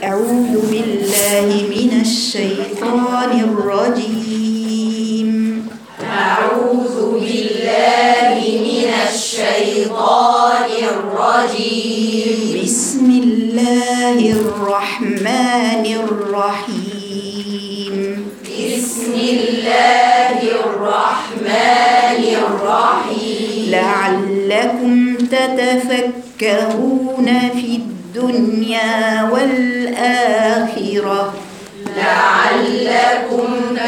أعوذ بالله من الشيطان الرجيم أعوذ بالله من الشيطان الرجيم بسم الله الرحمن الرحيم بسم الله الرحمن الرحيم لعلكم تتفكرون في الدنيا والآخرة لعلكم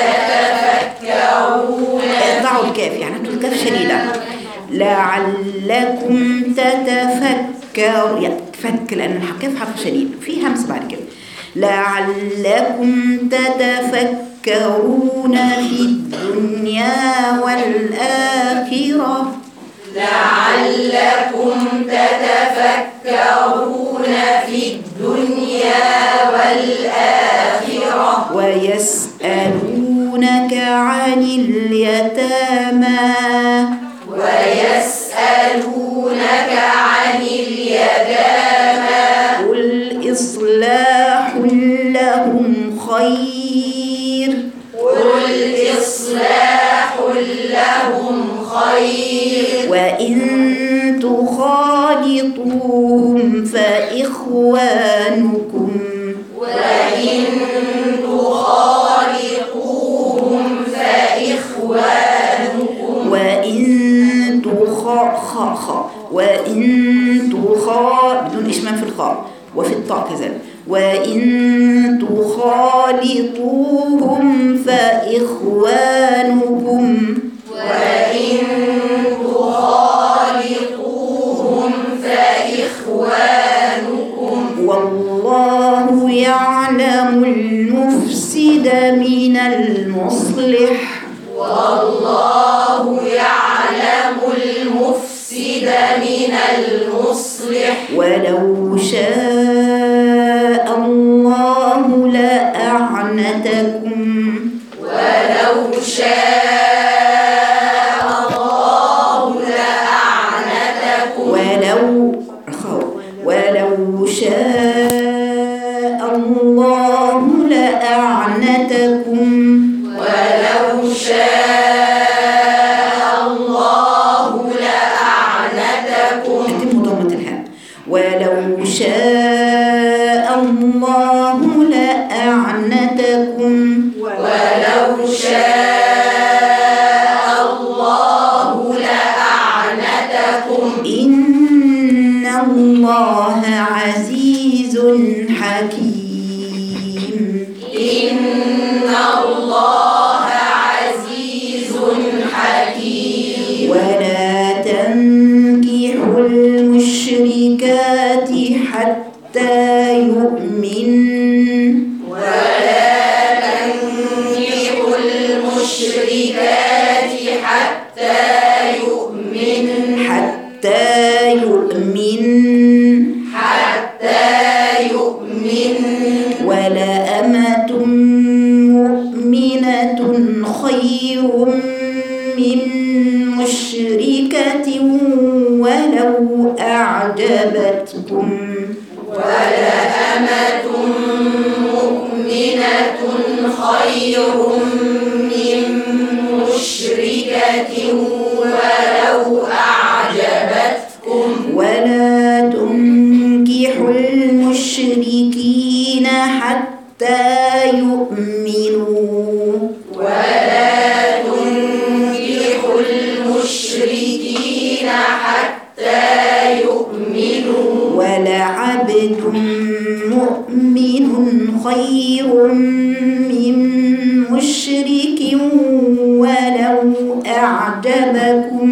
تتفكرون اقطعوا الكاف يعني انتوا الكاف شديدة لعلكم تتفكر يعني تفك لأن الكاف حرف شديد في همس بعد كده لعلكم تتفكرون في الدنيا والآخرة لعلكم تتفكرون في الدنيا والآخرة ويسألونك عن اليتامى ويسألونك عن اليتامى قل إصلاح لهم خير قل إصلاح لهم خير وإن تخالطوهم فإخوانكم وإن تخالطوهم فإخوانكم وإن تخا خا خا وإن تخا بدون إشمام في الخاء وفي الطاء كذلك وإن تخالطوهم فإخوانكم وإن تخالطوهم فإخوانكم والله يعلم المفسد من المصلح والله يعلم المفسد من المصلح ولو شاء الله لأعنتكم ولو شاء الله لأعنتكم ولو خو ولو شاء الله لأعنتكم ولو شاء الله لأعنتكم أتم ضمة الهاء ولو شاء الله لأعنتكم ولو شاء الله لأعنتكم إن الله عزيز حكيم إن الله عزيز حكيم ولا تنكحوا المشركات حتى يؤمن ولا تنكحوا المشركات حتى يؤمن حتى يؤمن حتى يؤمن ولأمة مؤمنة خير من مشركة ولو أعجبتكم ولأمة مؤمنة خير من مشركة ولو أعجبتكم ولا تنكحوا المشركين حتى يؤمنوا ولا تنكحوا المشركين حتى يؤمنوا ولعبد مؤمن خير من مشرك ولو أعجبكم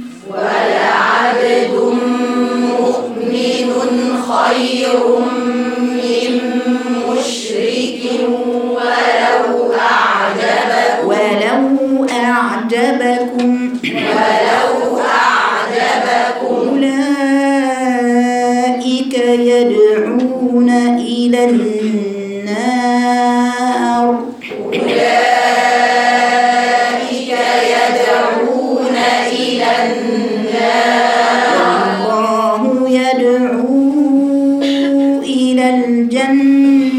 ولعبد مؤمن خير من مشرك ولو أعجبكم ولو أعجبكم ولو أعجبكم أولئك يدعون إلى النار أولئك يدعون إلى النار والله يدعو إلى الجنة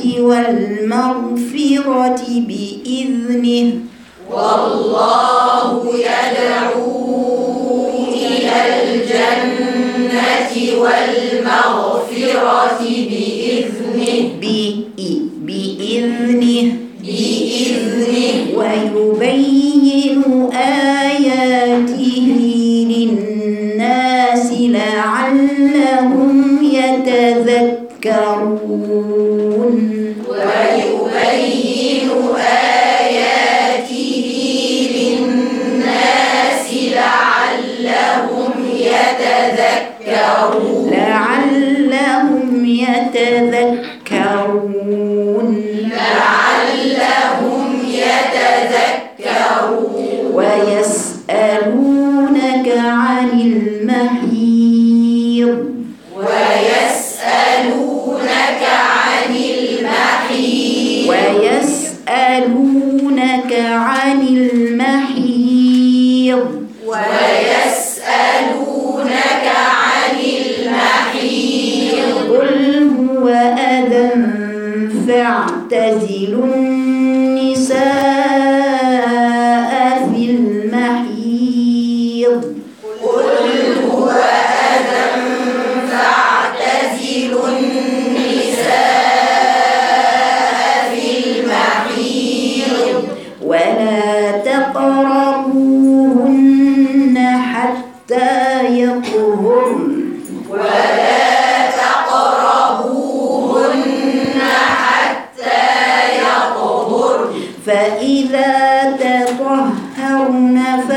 والمغفرة بإذنه والله يدعو إلى الجنة والمغفرة بإذنه بإ- بإذنه بإذنه ويبين آياته للناس لعلهم يتذكرون ويبين آياته للناس لعلهم يتذكرون لعلهم يتذكرون لعلهم يتذكرون ويسألونك عن المحيض ويسألونك عن المحيط ويسألونك عن المحيض ويسألونك عن المحيط قل هو أذى فاعتزلوا النساء في المحيض قل هو أذى فاعتزلوا النساء في المحيط ولا تقربوهن حتى يطهرن ولا تقربوهن حتى يطهرن فإذا تطهرن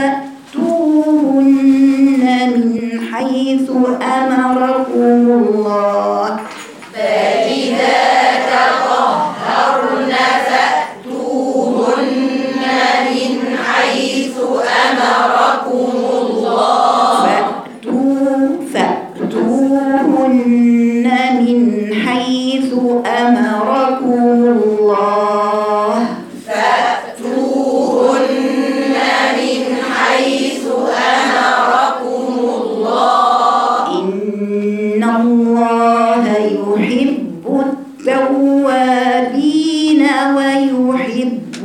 فأتوهن من حيث أمركم الله فإذا تطهرن فأتوهن من حيث أمركم الله فأتوا فأتوهن من حيث أمركم الله فأتوهن من حيث أمركم الله إن الله يحب التوابين ويحب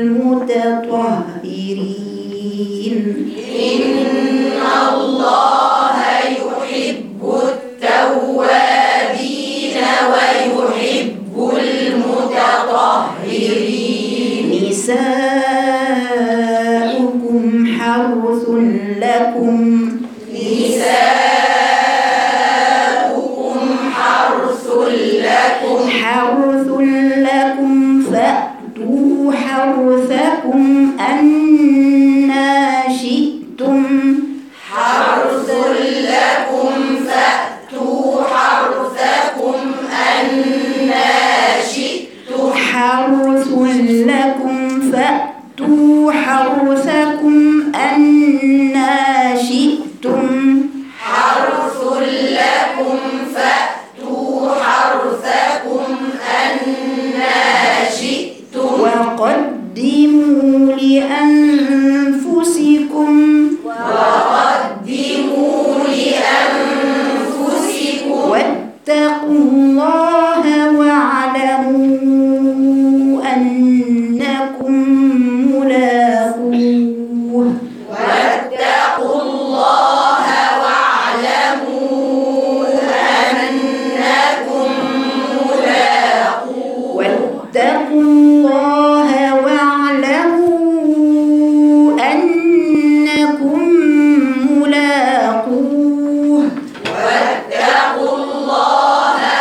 المتطهرين إن الله يحب التوابين ويحب المتطهرين نساؤكم حرث لكم نساؤكم حرث لكم حرث لكم فأتوا حرثكم أنا شئتم حرث لكم فأتوا حرثكم أنا شئتم حرث لكم فأتوا حرثكم أنا شئتم حرث لكم فأتوا حرثكم أنا شئتم وقدموا لأنفسكم وقدموا لأنفسكم واتقوا الله واعلموا أنكم ملاقوه واتقوا الله واعلموا أنكم ملاقوه واتقوا الله واعلموا أنكم ملاقوه واتقوا الله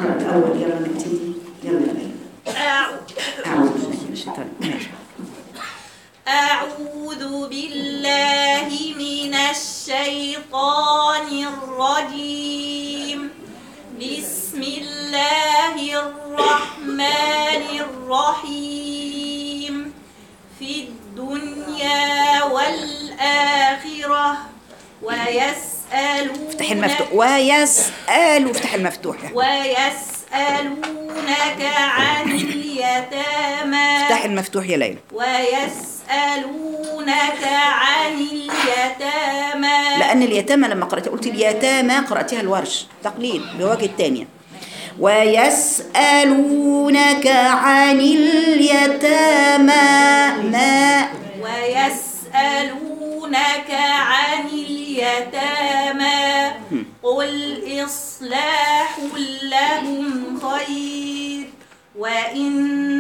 نقرأ الأول يلا نبتدي يلا يا ليلى أعوذ أعوذ بالله من الشيطان ماشي أعوذ بالله من الشيطان الرجيم بسم الله الرحمن الرحيم في الدنيا والآخرة ويسألونك افتح المفتوح ويسأل وافتح المفتوح ويسألونك عن اليتامى افتح المفتوح يا ليلى ويسألونك عن اليتامى لأن اليتامى لما قرأت قلت اليتامى قرأتها الورش تقليد بوجه الثانية ويسألونك عن اليتامى ما ويسألونك عن اليتامى قل إصلاح لهم خير وإن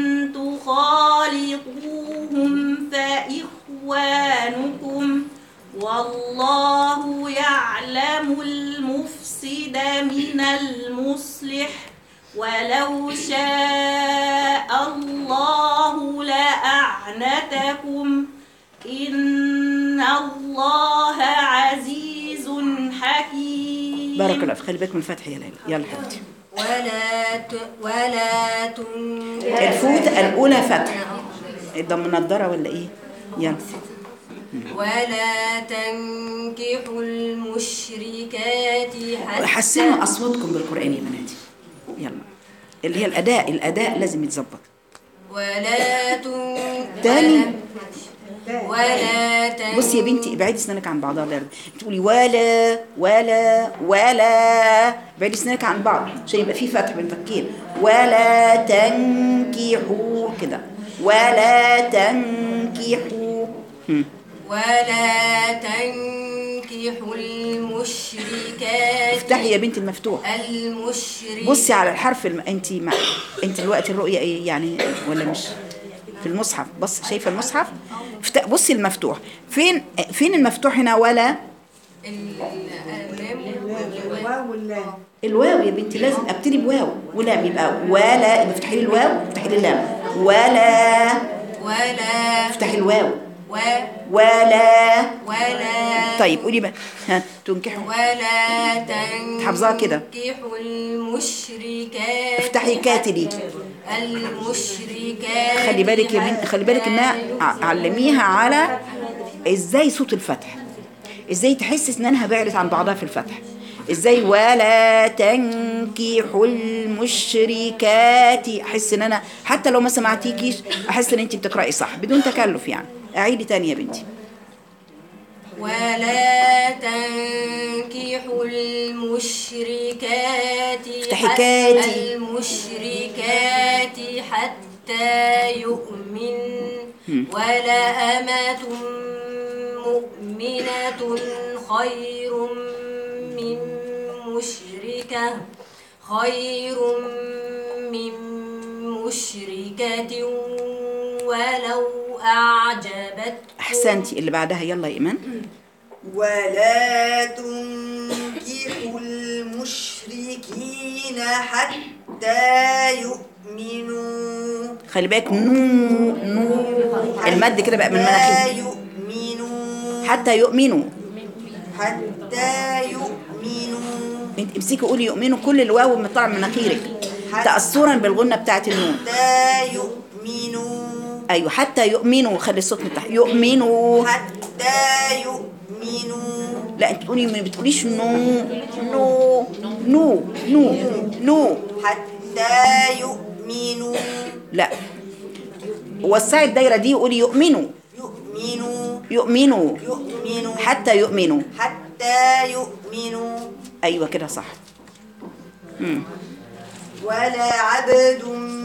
تخالطوهم فإخوانكم والله يعلم المفسد من المصلح ولو شاء الله لأعنتكم إن الله عزيز حكيم بارك الله فيك خلي بالك من الفتح يا ليلى يلا حبيبتي ولا ت... ولا تنكحوا الفوت الأولى فتح ده منضرة ولا إيه؟ يلا ولا تنكحوا المشركات حتى حسنوا أصواتكم بالقرآن يا بناتي يلا اللي هي الأداء الأداء لازم يتظبط ولا تن... تاني. ولا, ولا تن... بصي يا بنتي ابعدي اسنانك عن بعضها لا تقولي ولا ولا ولا ابعدي اسنانك عن بعض عشان يبقى في فتح بين الفكين ولا تنكحوا كده ولا تنكحوا هم. ولا تنكحوا المشركات افتحي يا بنتي المفتوح المشرك بصي على الحرف الم... انت ما انت دلوقتي الرؤيه ايه يعني ولا مش في المصحف بص شايفه المصحف افت- بصي المفتوح فين فين المفتوح هنا ولا الواو يا بنتي لازم ابتدي بواو ولام يبقى ولا يبقى افتحي لي الواو افتحي لي اللام ولا ولا افتحي الواو و ولا ولا طيب قولي بقى ها تنكحوا ولا حافظاها كده. تنكحوا المشركات افتحي كاتلي المشركات خلي بالك يا بنت خلي بالك انها ع- علميها على ازاي صوت الفتح ازاي تحس اسنانها بعدت عن بعضها في الفتح ازاي ولا تنكحوا المشركات احس ان انا حتى لو ما سمعتيكيش احس ان انت بتقراي صح بدون تكلف يعني اعيدي تاني يا بنتي ولا تنكحوا المشركات افتحي حت- كاتي. المشركات حتى يؤمن ولا أمة مؤمنة خير من مشركة خير من مشركة ولو أعجبتكم احسنتي اللي بعدها يلا يا ايمان ولا تنكحوا المشركين حتى يؤمنوا خلي بالك نو نو المد كده بقى من حتى مناخير يؤمنوا حتى يؤمنوا حتى يؤمنوا انت امسكي قولي يؤمنوا كل الواو مطلع من مناخيرك تأثرا بالغنة بتاعت النون حتى يؤمنوا ايوه حتى يؤمنوا خلي الصوت من تحت يؤمنوا حتى يؤمنوا لا انت بتقولي ما بتقوليش نو نو نو نو نو حتى يؤمنوا لا وسعي الدايره دي وقولي يؤمنوا يؤمنوا يؤمنوا يؤمنوا حتى يؤمنوا حتى يؤمنوا ايوه كده صح مم. ولا عبد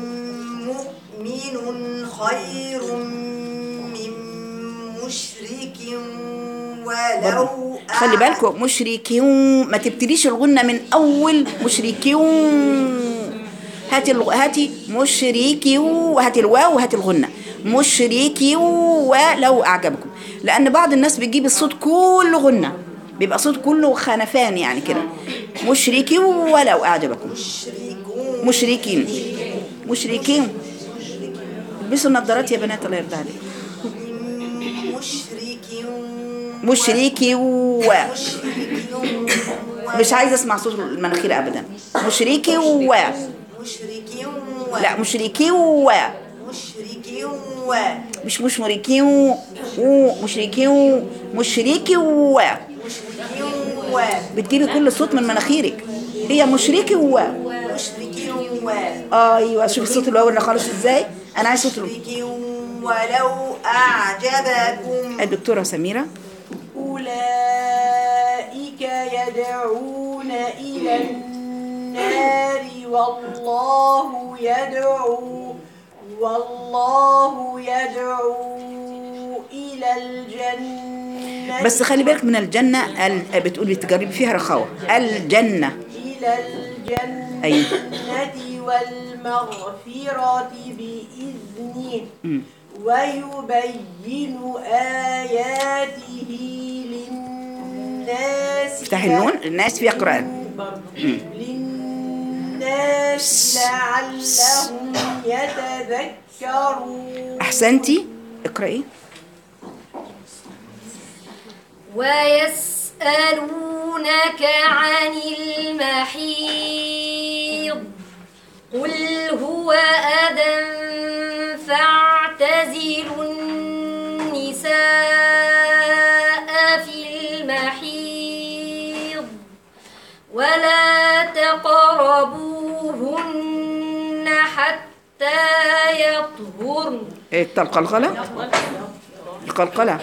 مؤمن خير من مشرك ولو خلي بالكم مشركين ما تبتديش الغنة من أول مشركين هاتي الغ... هاتي مشركي وهاتي الواو وهاتي الغنة مشركي ولو أعجبكم لأن بعض الناس بتجيب الصوت كله غنة بيبقى صوت كله خنفان يعني كده مشركي ولو أعجبكم مشركون مشركين مشركين البسوا النظارات يا بنات الله يرضى عليك مشرك مشركي و مشرك مش عايزه اسمع صوت المناخير ابدا مشركي و مشرك لا مشركي و مشرك و مش مش مريكي و و مشركي و مشركي و مشرك و بتجيبي كل صوت من مناخيرك هي مشركي و مشرك و ايوه شوفي الصوت الواو اللي خالص ازاي انا عايز صوت الواو. مشرك ولو أعجبكم الدكتوره سميره أولئك يدعون إلى النار والله يدعو والله يدعو إلى الجنة بس خلي بالك من الجنه ال- بتقولي تجربي فيها رخاوه الجنه إلى الجنة أيوة. والمغفرة بإذنه ويبين آياته للناس افتحي النون الناس فيها قران للناس لعلهم يتذكرون احسنتي اقراي ويسألونك عن المحيض قل هو أذى فاعتزلوا النساء في المحيض ولا تقربوهن حتى يطهرن القلقله القلقله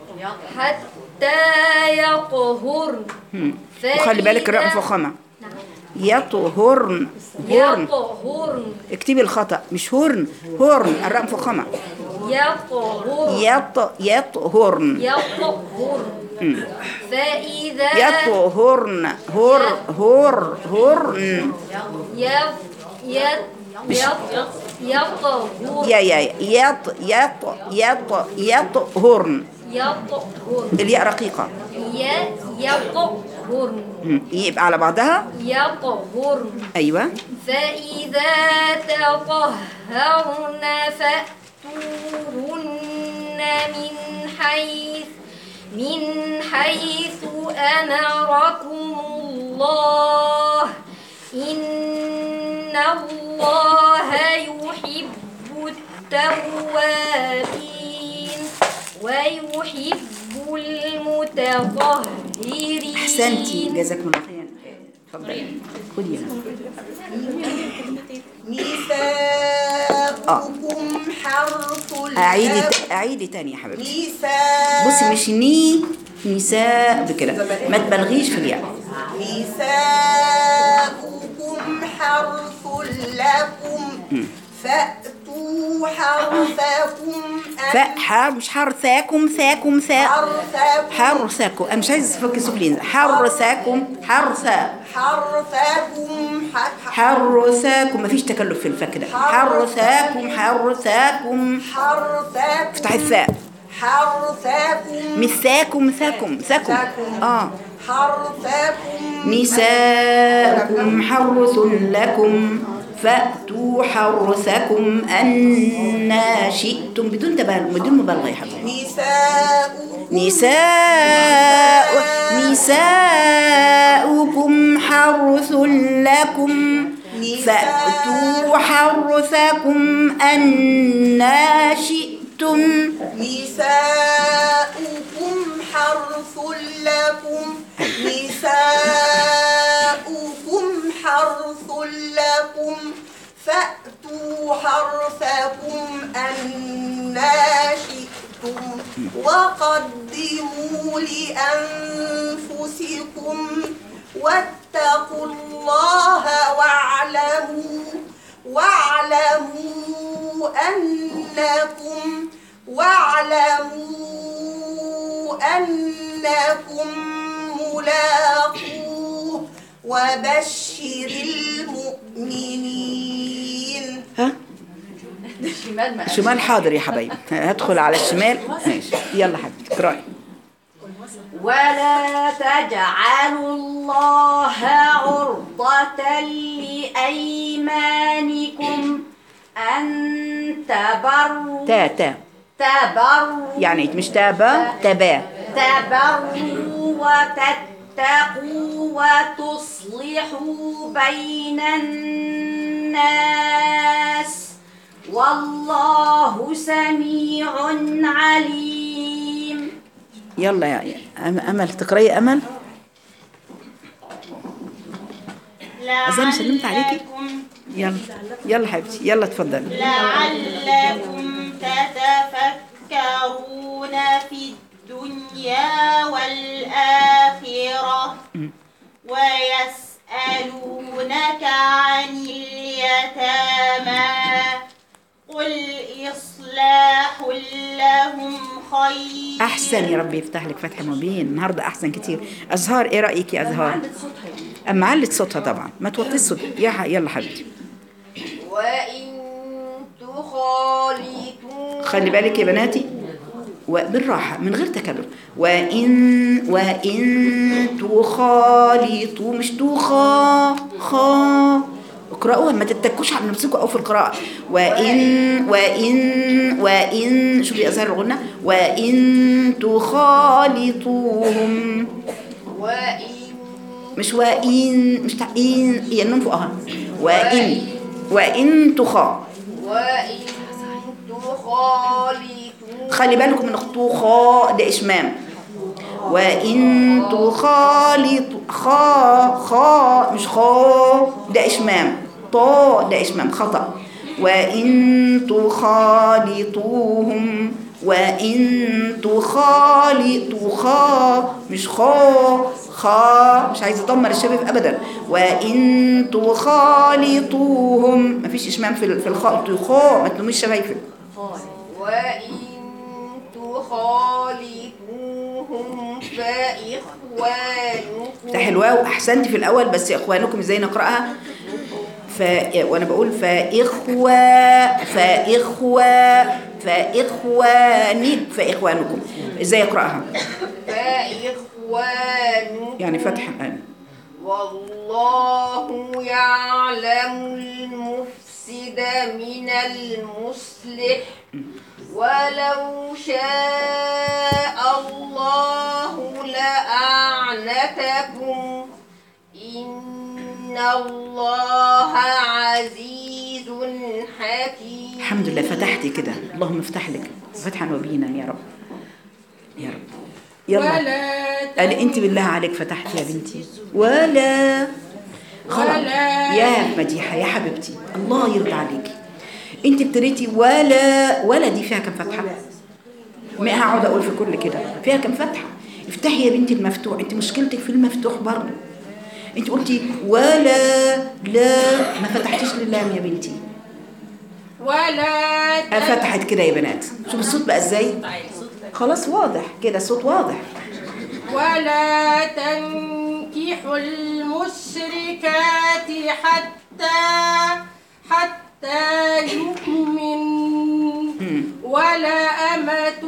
حتى يطهرن مم. وخلي بالك الراء فإذا- مفخمه يطهرن هرن يطهرن اكتبي الخطا مش هرن هرن الراء مفخمه يطهرن يط يطهرن يطهرن فإذا يطهرن هر هر هرن يط يط يط يطهرن يا يا يط يط يط يطهرن يطهرن الياء رقيقه ي- يطهرن مم. يبقى على بعضها يطهرن ايوه فإذا تطهرن فأتوهن من حيث من حيث أمركم الله إن الله يحب التوابين ويحب المتطهرين احسنتي جزاكم الله خيرا اتفضلي خدي هنا. نساؤكم حرث اعيدي لكم ت- اعيدي تاني يا حبيبتي نساء بصي مش ني نساء بكده ما تبالغيش في الياء نساؤكم حرث لكم فأتوا حرثكم أن- فحر مش حرثاكم ثاكم ثاء حرثكم حرثاكم انا مش عايز تفكي سفلين حرثاكم حرثا حرثكم ح- حرثاكم ما فيش تكلف في الفك ده حرثاكم حرثاكم حرثكم افتحي الثاء حرثكم مش ثاكم ثاكم ثاكم اه حرثكم نساؤكم حرث لكم فأتوا حرثكم أنا شئتم بدون تبالغ بدون مبالغة يا حبيبي نساؤكم نساء نساؤكم حرث لكم فأتوا حرثكم أنا شئتم نساؤكم حرث لكم نساؤكم حرث لكم فأتوا حرثكم أنا شئتم وقدموا لأنفسكم واتقوا الله واعلموا واعلموا أنكم واعلموا أنكم ملاقوه وبشر المؤمنين ها شمال حاضر يا حبايبي هدخل على الشمال ماشي يلا حبيبتي اقرأي ولا تجعلوا الله عرضة لأيمانكم أن تبروا تا تا تبروا يعني مش تابا تبا تبروا وتتقوا وتصلحوا بين الناس والله سميع عليم يلا يا يا أم- امل تقراي امل أزال سلمت عليكي؟ لعلكم يلا يلا حبيبتي يلا اتفضلي لعلكم تتفكرون في الدنيا والآخرة ويسألونك عن اليتامى قل إصلاح لهم خير احسن يا رب يفتح لك فتح مبين النهارده احسن كتير ازهار ايه رايك يا ازهار اما علت صوتها طبعا ما توطيش صوت يا ح- يلا حبيبتي وإن تخالطوا خلي بالك يا بناتي وبالراحة من غير تكلف وإن وإن تخالطوا مش تخا خا اقرأوها ما تتكوش على نفسكم أو في القراءة وإن وإن وإن شوفي أزهار الغنى وإن تخالطوهم وإن مش وإن مش تع... إن هي النون فوقها وإن وإن تخا وإن تخالطوا خلي بالكم من خا ده إشمام وإن تخالط خا خا مش خا ده إشمام طا ده إشمام خطأ وإن تخالطوهم وإن تخالطوا خا مش خا خا مش عايزة أدمر الشباب أبدا وإن تخالطوهم مفيش إشمام في ال- في الخاء تخا ما تلوميش شفايفك وإن تخالطوهم فإخوانكم ده حلوة وأحسنتي في الأول بس يا إخوانكم إزاي نقرأها ف... وأنا بقول فإخوة فإخوة فإخواني فإخوانكم إزاي أقرأها فإخوانكم يعني فتح الآن والله يعلم المفسد من المصلح ولو شاء الله لأعنتكم إن الله عزيز حكيم الحمد لله فتحتي كده اللهم افتح لك فتحا وبينا يا رب يا رب يلا قال انت بالله عليك فتحتي يا بنتي ولا خلاص ولا. يا مديحه يا حبيبتي الله يرضى عليكي انت ابتديتي ولا ولا دي فيها كم فتحه ما هقعد اقول في كل كده فيها كم فتحه افتحي يا بنتي المفتوح انت مشكلتك في المفتوح برضه انت قلتي ولا لا ما فتحتيش للام يا بنتي ولا آه، فتحت كده يا بنات شوف الصوت بقى ازاي خلاص واضح كده الصوت واضح ولا تنكحوا المشركات حتى حتى يؤمن ولا أمة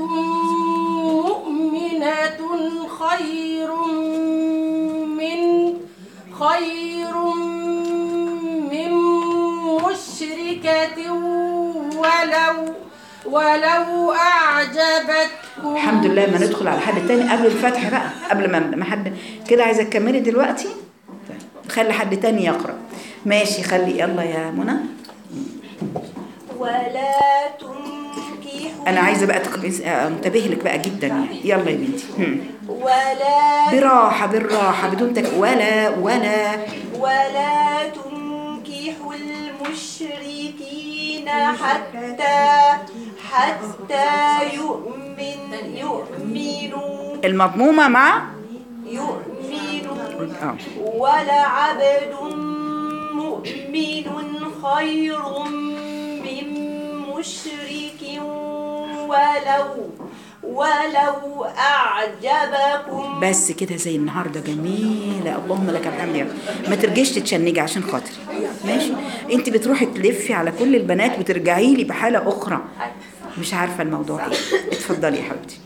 مؤمنة خير من خير من مشركة ولو ولو أعجبتكم الحمد لله ما ندخل على حد تاني قبل الفتح بقى قبل ما ما حد كده عايزه تكملي دلوقتي طيب، خلي حد تاني يقرا ماشي خلي يلا يا منى ولا تنكحوا انا عايزه بقى تقبل انتبه لك بقى جدا يعني يلا يا بنتي هم. ولا براحه بالراحه بدون تك ولا ولا ولا تنكحوا المشركين حتى حتى يؤمن يؤمنوا المضمومه مع يؤمنوا اه ولعبد مؤمن خير من مشرك ولو ولو أعجبكم بس كده زي النهارده جميله اللهم لك الحمد يا رب ما ترجيش تتشنجي عشان خاطري ماشي انت بتروحي تلفي على كل البنات وترجعي لي بحاله اخرى مش عارفه الموضوع ايه اتفضلي يا حبيبتي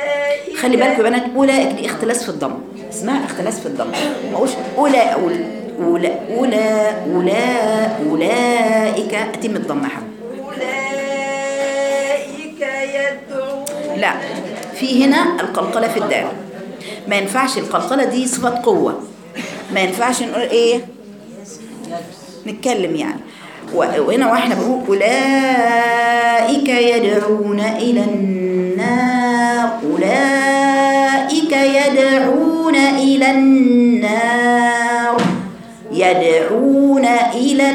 أولئك خلي بالكم يا بنات اولئك دي اختلاس في الضم اسمها اختلاس في الضم ما اقولش اولى اقول أولا أولا أولا أولئك أتم الضمة حب أولئك يدعون لا في هنا القلقلة في الدال ما ينفعش القلقلة دي صفة قوة ما ينفعش نقول ايه نتكلم يعني و- وهنا واحنا بنقول أولئك يدعون إلى النار أولئك يدعون إلى النار يدعون إلى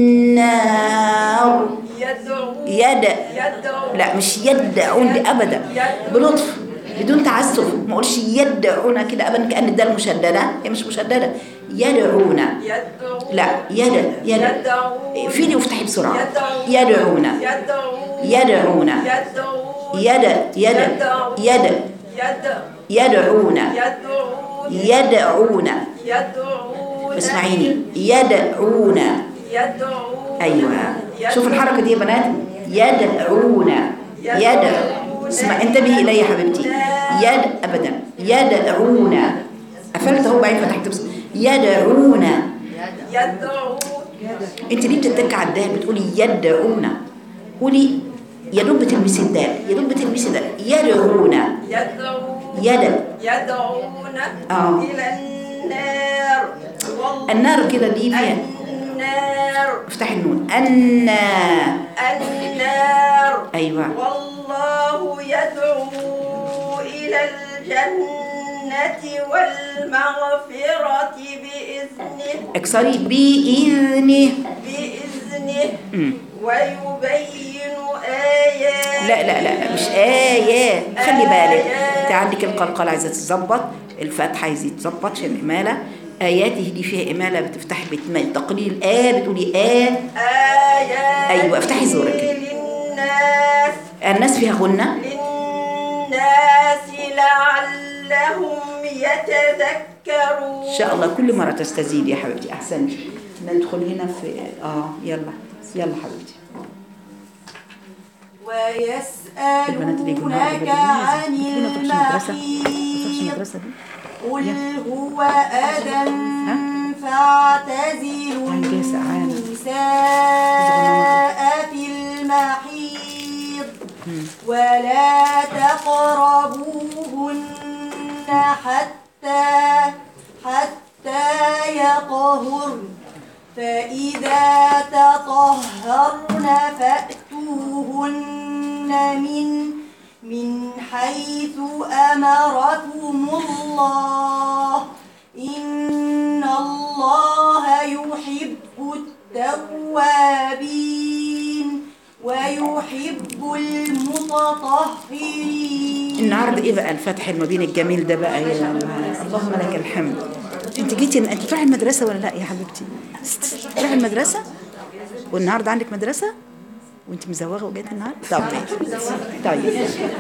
النار يدعون يد يدعون لا مش يدعون دي ابدا بلطف بدون تعسف ما اقولش يدعون كده ابدا كان الدال مشدده هي مش مشدده يدعون يدعون لا يد يد يدعون فيني وافتحي بسرعه يدعون يدعون يدعون يدعون يدعون يد يد يد يدعون يدعون يدعون يدعون يدعون اسمعيني يدعون يدعون ايوه شوف الحركه دي يا بنات يدعون يد اسمع انتبهي الي يا حبيبتي يد ابدا يدعون قفلت اهو بعدين فتحت بس يدعون يدعون انت ليه بتتك على الدال بتقولي يدعون قولي يا دوب بتلمسي الدال يا دوب بتلمسي الدال يدعون يدعون يد يدعون آه. إلى النار والله النار كده دي فيها النار افتحي النون النار النار ايوه والله يدعو إلى الجنة والمغفرة بإذنه اكسري بإذنه بإذنه مم. ويبين آيات لا لا لا لا مش آيات خلي بالك انت عندك القلقلة عايزة تتظبط الفتحة عايزة تتظبط عشان إمالة آياته دي فيها إمالة بتفتحي بتم- تقليل آ بتقولي آ آيات أيوة، افتحي زورك. للناس الناس فيها غنة للناس لعلهم يتذكرون إن شاء الله كل مرة تستزيد يا حبيبتي أحسنتي ندخل هنا في آه يلا يلا حبيبتي البنات اللي يجوا النهارده ويسألونك بدري عن لازم. ما تروحش مدرسة ما تروحش المحيط المدرسة دي قل يلا. هو أذى فاعتزلوا عن جاي سقعانة. النساء في المحيط ولا تقربوهن حتى حتى يطهرن فإذا تطهرن فأتوهن من من حيث أمركم الله إن الله يحب التوابين ويحب المتطهرين النهارده ايه بقى الفتح المبين الجميل ده بقى يا اللهم لك الحمد انت جيتي انت تروحي المدرسه ولا لا يا حبيبتي تروحي المدرسه والنهارده عندك مدرسه وانت مزوغه وجيت النهارده طب ماشي طيب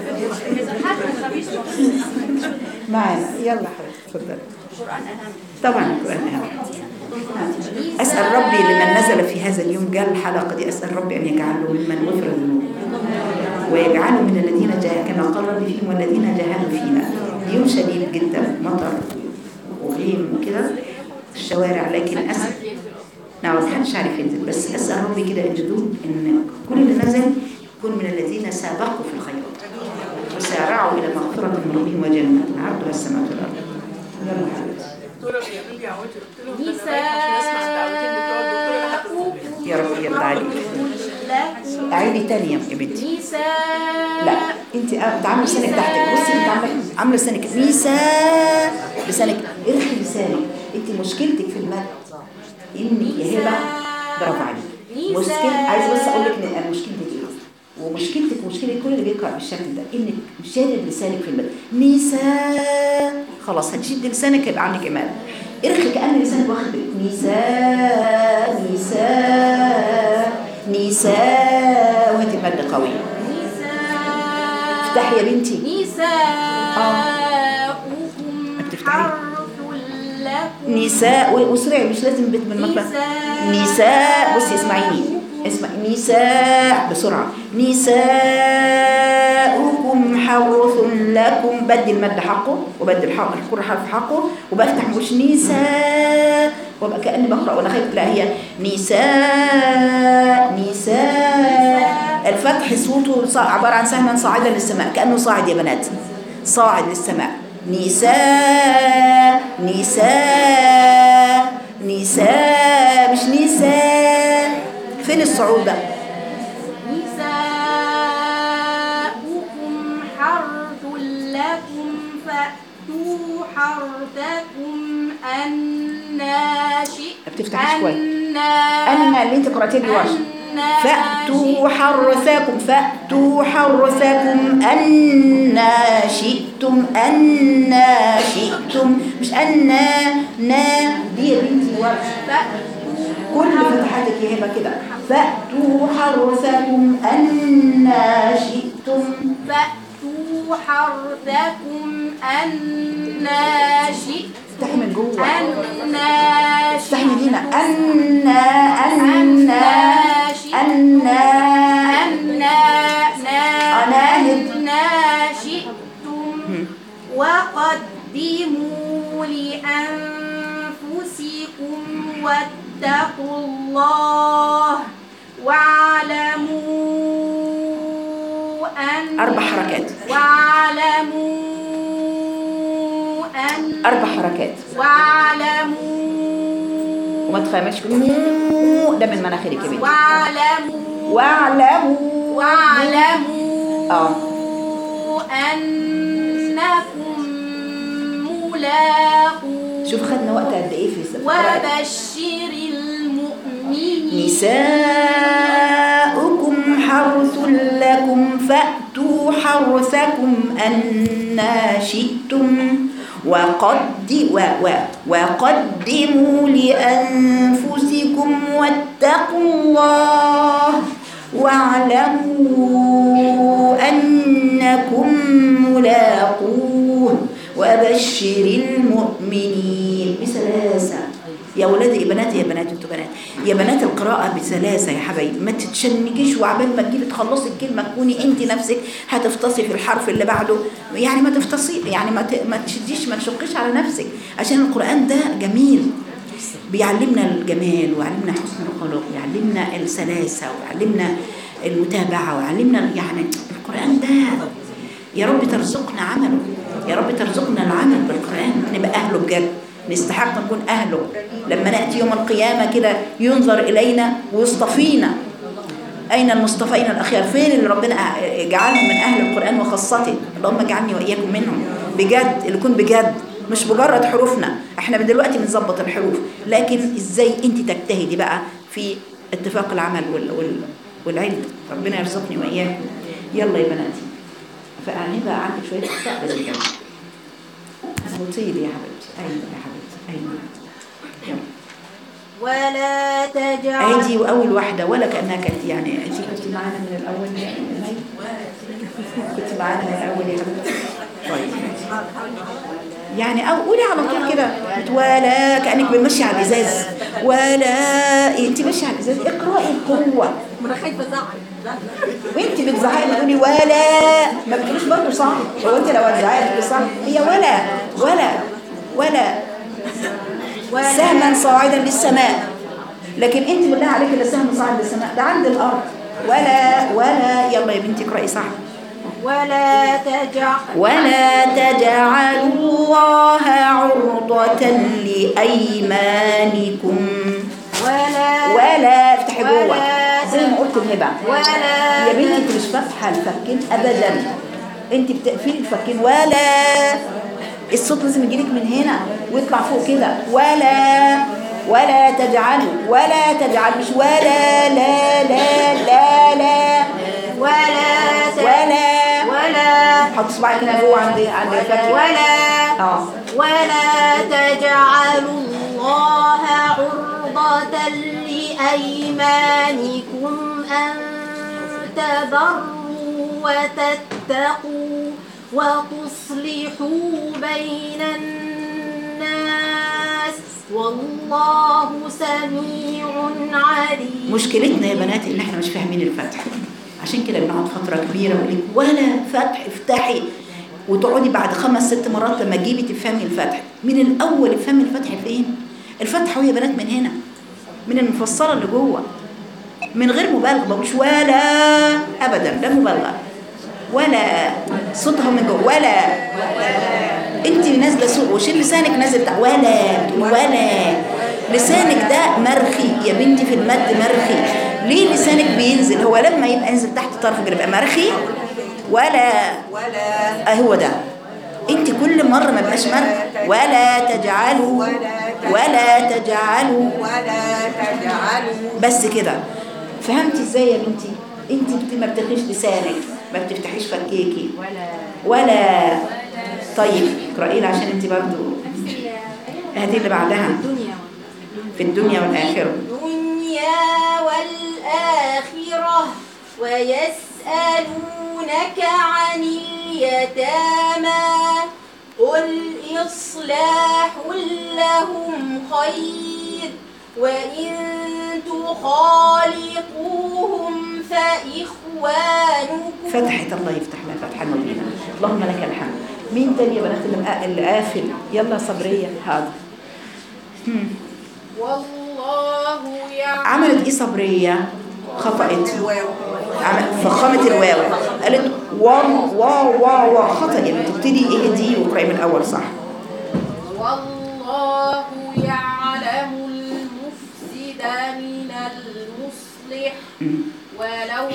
معانا يلا حبيبتي اتفضلي طبعا القران اهم اسال ربي لمن نزل في هذا اليوم قال الحلقه دي اسال ربي ان يجعله ممن غفر ذنوبه ويجعله من الذين جاهدوا كما قال ربي فيهم والذين جاهدوا فينا يوم شديد جدا مطر وغيم وكده الشوارع لكن أسأل نعم محدش عارف ينزل بس أسأل ربي كده إن دول إن كل اللي نزل يكون من الذين سابقوا في الخيرات وسارعوا إلى مغفرة من ربهم وجنة عرضها السماوات والأرض يلا حبيبتي يا رب يرضى عليك أعيدي تاني يا بنتي لا انت انت عامله لسانك تحتك بصي انت عامله عامله لسانك نساء لسانك ارخي لسانك انت مشكلتك في المد انك يا هبه برافو عليك مشكلة عايزه بس اقول لك ان انا مشكلتك ايه ومشكلتك ومشكله كل اللي بيقرا بالشكل ده انك مش شادد لسانك في المد نساء خلاص هتشد لسانك هيبقى عندك ايمان ارخي كان لسانك واخد نساء نساء نساء وهاتي المد قوي افتحي يا بنتي نساؤكم بتفتحي. حرث لكم نساء واسرعي مش لازم بيت من المطبخ نساء بصي اسمعيني اسمع نساء بسرعة نساؤكم حرث لكم بدل مد حقه وبدل حق كل حرف حقه وبفتح مش نساء وابقى كاني بقرا وانا خايف لا هي نساء نساء الفتح صوته صا- عباره عن سهما صاعدا للسماء كانه صاعد يا بنات صاعد للسماء نساء نساء نساء مش نساء فين الصعود بقى نساؤكم حرث لكم فأتوا حرثكم أنا شئتم بتفتحي شوية. أنا أن اللي انت قرأتيه دي ورشة أنا فأتوا حرثكم فأتوا حرثكم أنا شئتم أنا شئتم مش أنا نا دي يا بنتي ورشة فأتوا كل فتحاتك يا هبة كده فأتوا حرثكم أنا شئتم فأتوا حرثكم أنا شئتم افتحي من جوه أنا افتحي من هنا أنا أنا أنا أناهد. أنا شئتم وقدموا لأنفسكم واتقوا الله واعلموا أن أربع حركات واعلموا أن أربع حركات واعلموا وما تخافيش مو ده من مناخيرك يا بنتي واعلموا واعلموا واعلموا آه. أنكم ملاقو شوف خدنا وقت قد ايه في القراءة وبشر المؤمنين نساؤكم حرث لكم فأتوا حرثكم أنا شئتم وقد و و وقدموا لأنفسكم واتقوا الله واعلموا أنكم ملاقوه وبشر المؤمنين بسلاسة يا ولادي يا بنات يا بنات انتوا بنات يا بنات القراءة بسلاسة يا حبايبي ما تتشنجيش وعبال ما تجيبي تخلصي الكلمة تكوني انت نفسك هتفتصي في الحرف اللي بعده يعني ما تفتصي يعني ما ت- ما تشديش ما تشقيش على نفسك عشان القرآن ده جميل بيعلمنا الجمال ويعلمنا حسن الخلق ويعلمنا السلاسة ويعلمنا المتابعة ويعلمنا يعني القرآن ده يا رب ترزقنا عمله يا رب ترزقنا العمل بالقرآن نبقى أهله بجد نستحق نكون أهله لما نأتي يوم القيامة كده ينظر إلينا ويصطفينا أين المصطفين الأخيار فين اللي ربنا جعلهم من أهل القرآن وخاصته اللهم اجعلني وإياكم منهم بجد اللي يكون بجد مش مجرد حروفنا احنا من دلوقتي بنظبط الحروف لكن ازاي انت تجتهدي بقى في اتفاق العمل وال وال والعلم ربنا يرزقني وإياكم يلا يا بناتي فهنبقى عندك شوية أخطاء لازم تعملي مطيلي يا حبيبتي أيوة يا حبيبتي أيوة يلا ولا تجعل عندي واول واحده ولا كانها كانت يعني انت كنت معانا من الاول يا مي كنت معانا من الاول يا حبيبتي طيب يعني او قولي على طول كده ولا كانك بتمشي على الازاز ولا انت ماشيه على الازاز اقراي بقوه انا خايفه ازعل وانت بتزعقي بتقولي ولا ما بتقوليش برضه صح هو انت لو هتزعقي بتقولي صح هي ولا ولا ولا سهما صاعدا للسماء لكن انت بالله عليك لا سهم صاعد للسماء ده عند الارض ولا ولا يلا يا بنتي اقراي صح ولا تجعل ولا تجعلوا الله عرضة لأيمانكم ولا ولا افتحي جوه ولا زي ما قلت الهبة ولا يا بنتي انت مش فاتحة الفكين ابدا انت بتقفلي الفكين ولا الصوت لازم يجيلك من هنا ويطلع فوق كده ولا ولا تجعلوا ولا تجعل مش ولا لا لا لا لا ولا ت- ولا ولا حط صباعك هنا جوه عند عند الفك ولا اه ولا تجعلوا الله عرضة لأيمانكم أن تبروا وتتقوا وتصلحوا بين الناس والله سميع عليم مشكلتنا يا بنات ان احنا مش فاهمين الفتح عشان كده بنقعد فتره كبيره ويقول لك ولا فتح افتحي وتقعدي بعد خمس ست مرات لما تجيبي تفهمي الفتح من الاول افهمي الفتح فين الفتح هو يا بنات من هنا من المفصله اللي جوه من غير مبالغه ما بقولش ولا ابدا لا مبالغه ولا صوتها من جوه ولا انت نازله صوت وشيل لسانك نازل تحت ولا بتقولي ولا لسانك ده مرخي يا بنتي في المد مرخي ليه لسانك بينزل هو لما يبقى ينزل تحت طرف بيبقى مرخي ولا ولا اه هو ده انت كل مره ما بقاش مرخي ولا تجعلوا ولا تجعلوا ولا تجعلوا بس كده فهمتي ازاي يا بنتي انت بت- ما بتفتحيش لسانك ما بتفتحيش فكيكي ولا طيب اقرأي لي عشان انت برضو هذه اللي بعدها في الدنيا والآخرة الدنيا والآخرة ويسألونك عن اليتامى قل إصلاح لهم خير وإن تخالقوهم فإخوانكم فتحت الله يفتح لها فتحا مبينا اللهم لك الحمد مين تاني يا بنات اللي مقا- اللي قافل يلا صبرية حاضر هم. والله يعلم عملت ايه صبرية خطأت الواو عمل- فخامة الواو قالت واو واو واو واو خطأ يعني تبتدي ايه دي واقرأي من الأول صح والله يعلم المفسد من المصلح مم. ولو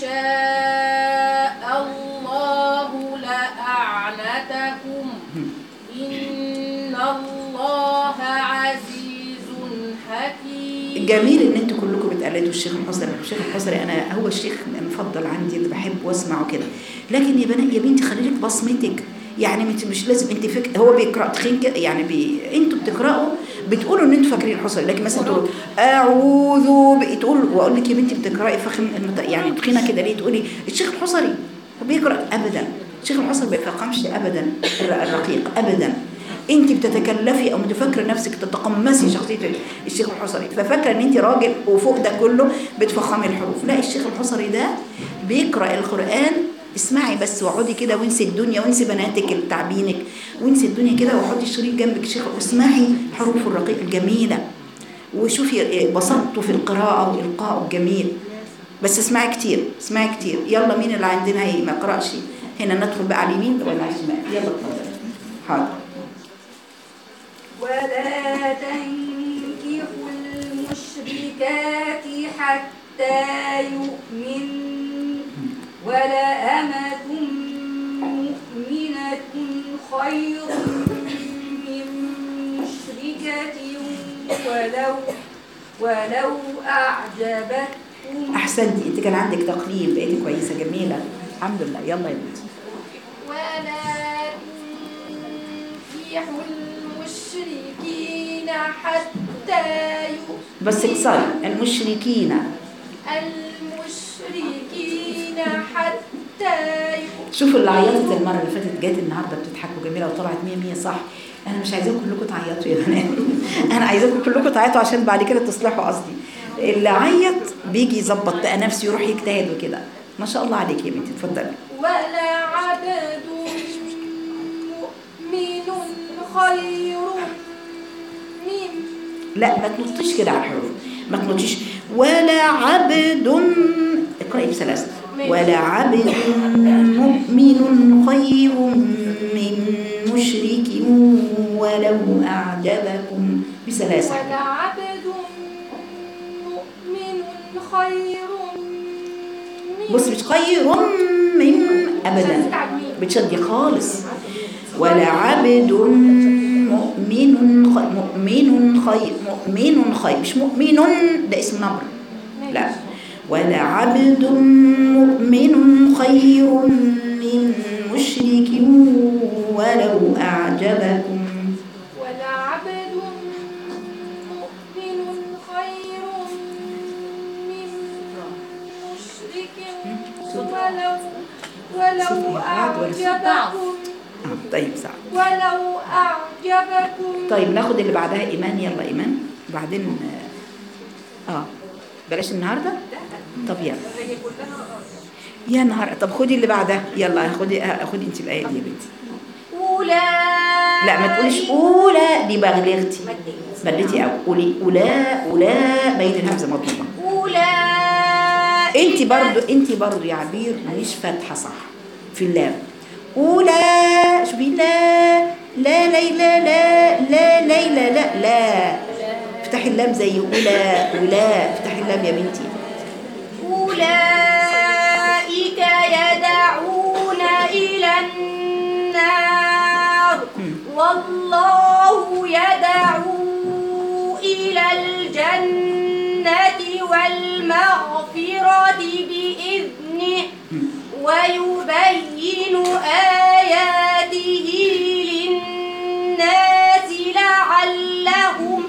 شاء الله لأعنتكم إن الله عزيز حكيم جميل ان انتوا كلكم بتقلدوا الشيخ الحصري الشيخ الحصري انا هو الشيخ المفضل عندي اللي بحب واسمعه كده لكن يا بنات يا بنتي خلي لك بصمتك يعني انت مش لازم انت فك... هو بيقرا تخين كده يعني بي... انتوا بتقراوا بتقولوا ان انتوا فاكرين الحصري لكن مثلا تقولوا اعوذ ب... تقول واقول لك يا بنتي بتقراي فخم المت... يعني تخينه كده ليه تقولي الشيخ الحصري بيقرا ابدا الشيخ الحصري ما بيفهمش ابدا الر- الرقيق ابدا انت بتتكلفي او متفكره نفسك تتقمصي شخصيه الشيخ الحصري ففاكره ان انت راجل وفوق ده كله بتفخمي الحروف لا الشيخ الحصري ده بيقرا القران اسمعي بس واقعدي كده وانسي الدنيا وانسي بناتك اللي تعبينك وانسي الدنيا كده وحطي الشريط جنبك شيخ واسمعي حروف الرقيق الجميله وشوفي بساطته في القراءه والقاء الجميل بس اسمعي كتير اسمعي كتير يلا مين اللي عندنا هي ما قرأش هنا ندخل بقى على اليمين ولا على الشمال يلا اتفضل حاضر ولا تنكحوا المشركات حتى يؤمن ولا أمة مؤمنة خير من مشركة ولو ولو أعجبتكم احسنتي انت كان عندك تقليل بقيتي كويسه جميله الحمد لله يلا يا بنتي ولا تنكحوا المشركين حتى يؤمنوا بس اكسري المشركين المشركين حتى يؤمنوا شوفوا اللي عيطت المره اللي فاتت جت النهارده بتضحكوا جميله وطلعت 100 100 صح انا مش عايزاكم كلكم تعيطوا يا بنات انا عايزاكم كلكم تعيطوا عشان بعد كده تصلحوا قصدي اللي عيط بيجي يظبط بقى نفسه يروح يجتهد وكده ما شاء الله عليك يا بنتي اتفضلي ولا عبد مؤمن خير من لا ما تنطيش كده على الحروف ما تنطيش ولا عبد اقرأي بسلاسة ولا عبد مؤمن خير من مشرك ولو أعجبكم بسلاسة ولا عبد مؤمن خير من بص مش خير من أبدا بتشدي خالص ولا عبد مؤمن خير مؤمن خير مؤمن خير مش مؤمن ده اسم نبر لا ولا عبد مؤمن خير من مشرك ولو أعجبكم ولا عبد مؤمن خير من مشرك ولو ولو أعجبكم آه، طيب صح ولو أعجبكم طيب ناخد اللي بعدها إيمان يلا إيمان وبعدين آه, آه بلاش النهاردة طب يلا يا نهار طب خدي اللي بعدها يلا خدي خدي انت الايه دي يا بنتي أولئك لا ما تقوليش اولى دي بغلغتي بلتي او قولي اولا اولا بين الهمزه مطلوبه أولئك انت برضو انت برضو يا عبير مش فاتحه صح في اللام اولى شوفي لا لا ليلى لا لا ليلى لا لا افتحي اللام زي اولى اولا افتحي اللام يا بنتي أولئك يدعون إلى النار والله يدعو إلى الجنة والمغفرة بإذنه ويبين آياته للناس لعلهم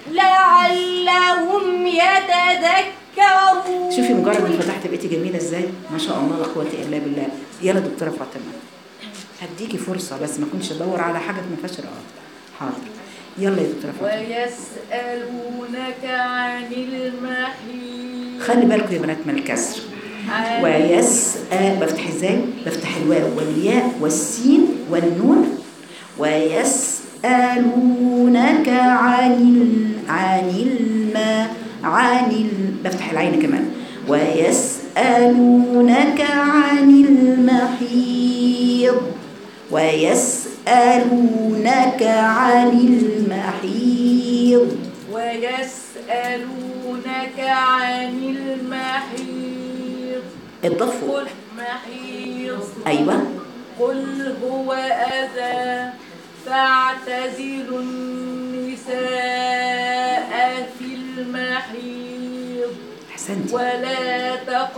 لعلهم يتذكرون شوفي مجرد ما فتحت بقيتي جميله ازاي ما شاء الله لا قوه الا بالله يلا دكتوره فاطمه هديكي فرصه بس ما كنتش ادور على حاجه ما فيهاش رقابه حاضر يلا يا دكتوره فاطمه ويسألونك عن المحيط خلي بالكم يا بنات من الكسر عن- ويسأل بفتح ازاي بفتح الواو والياء والسين والنون ويسألونك عن ال- عن الماء عن ال... بفتح العين كمان ويسألونك عن المحيض ويسألونك عن المحيض ويسألونك عن المحيط الضفوا قل محيط ايوه قل هو أذى فاعتزلوا النساء في المحيط احسنتي ولا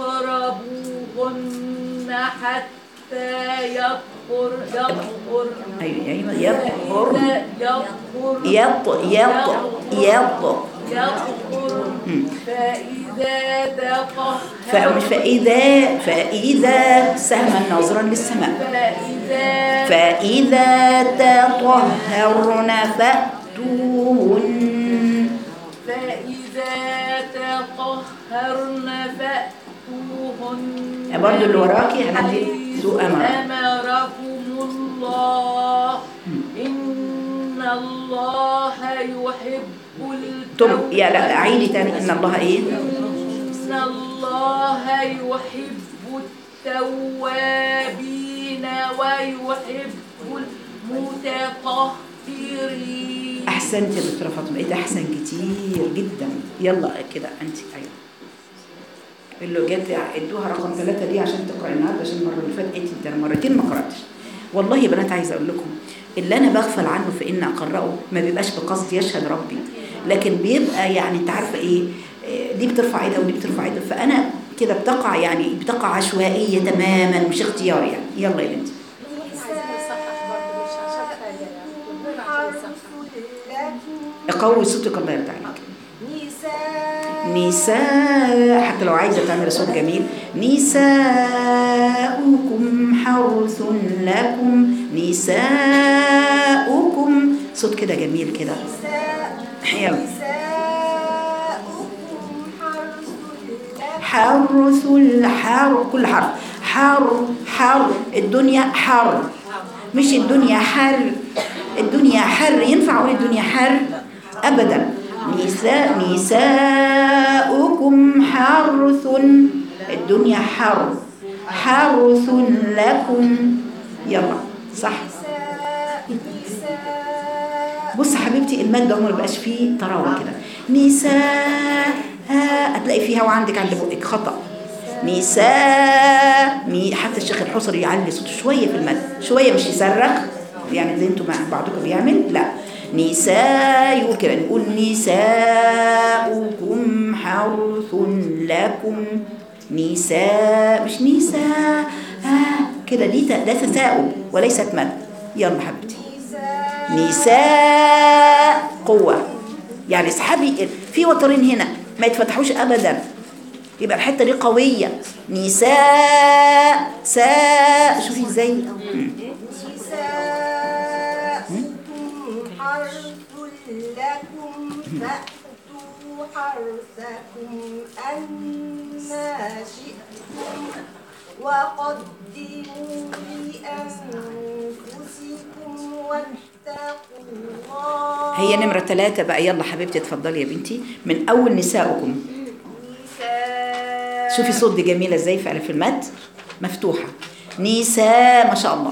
تقربوهن حتى يطهر يطهر ايوه ايوه يطهر فإذا يطهر يط يط يط يطهر مم. فإذا تطهر فمش فإذا فإذا سهما ناظرا للسماء فإذا فإذا تطهرن فأتوهن فإذا تطهرن فأتوهن برضو اللي وراكي هنعدي ذو أمر أمركم الله إن الله يحب طب التوبة يا لا لا، عيدي تاني إن الله إيه إن الله يحب التوابين ويحب المتطهرين أحسنت يا دكتورة فاطمة إيه ده أحسن كتير جدا يلا كده أنت أيوه اللي جت ادوها رقم ثلاثة دي عشان تقرأ النهارده عشان المرة اللي فاتت انت انت مرتين ما قرأتش والله يا بنات عايزة أقول لكم اللي أنا بغفل عنه في إن أقرأه ما بيبقاش بقصد يشهد ربي لكن بيبقى يعني أنت عارفة إيه إيه، دي بترفع ايدها ودي بترفع ايدها فأنا كده بتقع يعني بتقع عشوائية تماما مش اختيار يعني يلا يا بنتي قوي صوتك الله يرضى عليك نساء حتى لو عايزة تعمل صوت جميل نساؤكم حرث لكم نساؤكم صوت كده جميل كده يلا حرث الحر كل حرف حر حر الدنيا حر مش الدنيا حر الدنيا حر ينفع اقول الدنيا حر ابدا نساء نساؤكم حرث الدنيا حر حرث لكم يلا صح بص حبيبتي المد ده ما بقاش فيه طراوه كده نساء هتلاقي فيها وعندك عند بقك خطأ نساء مي حتى الشيخ الحصري يعلي صوته شويه في المد شويه مش يصرخ يعني زي انتوا مع بعضكم بيعمل لا نساء يقول كده نقول نساؤكم حرث لكم نساء مش نساء آه كده دي ت- ده تساؤل وليست مد يلا حبيبتي نساء قوة يعني اسحبي في وترين هنا ما يتفتحوش ابدا يبقى الحته دي قويه نساء ساء شوفي ازاي مم. نساؤكم حرث لكم فأتوا حرثكم أنا شئتم وقدموا لأنفسكم واتقوا الله هي نمرة ثلاثة بقى يلا حبيبتي اتفضلي يا بنتي من أول نساؤكم نساء شوفي صوت دي جميلة ازاي في ألف المد مفتوحة نساء ما شاء الله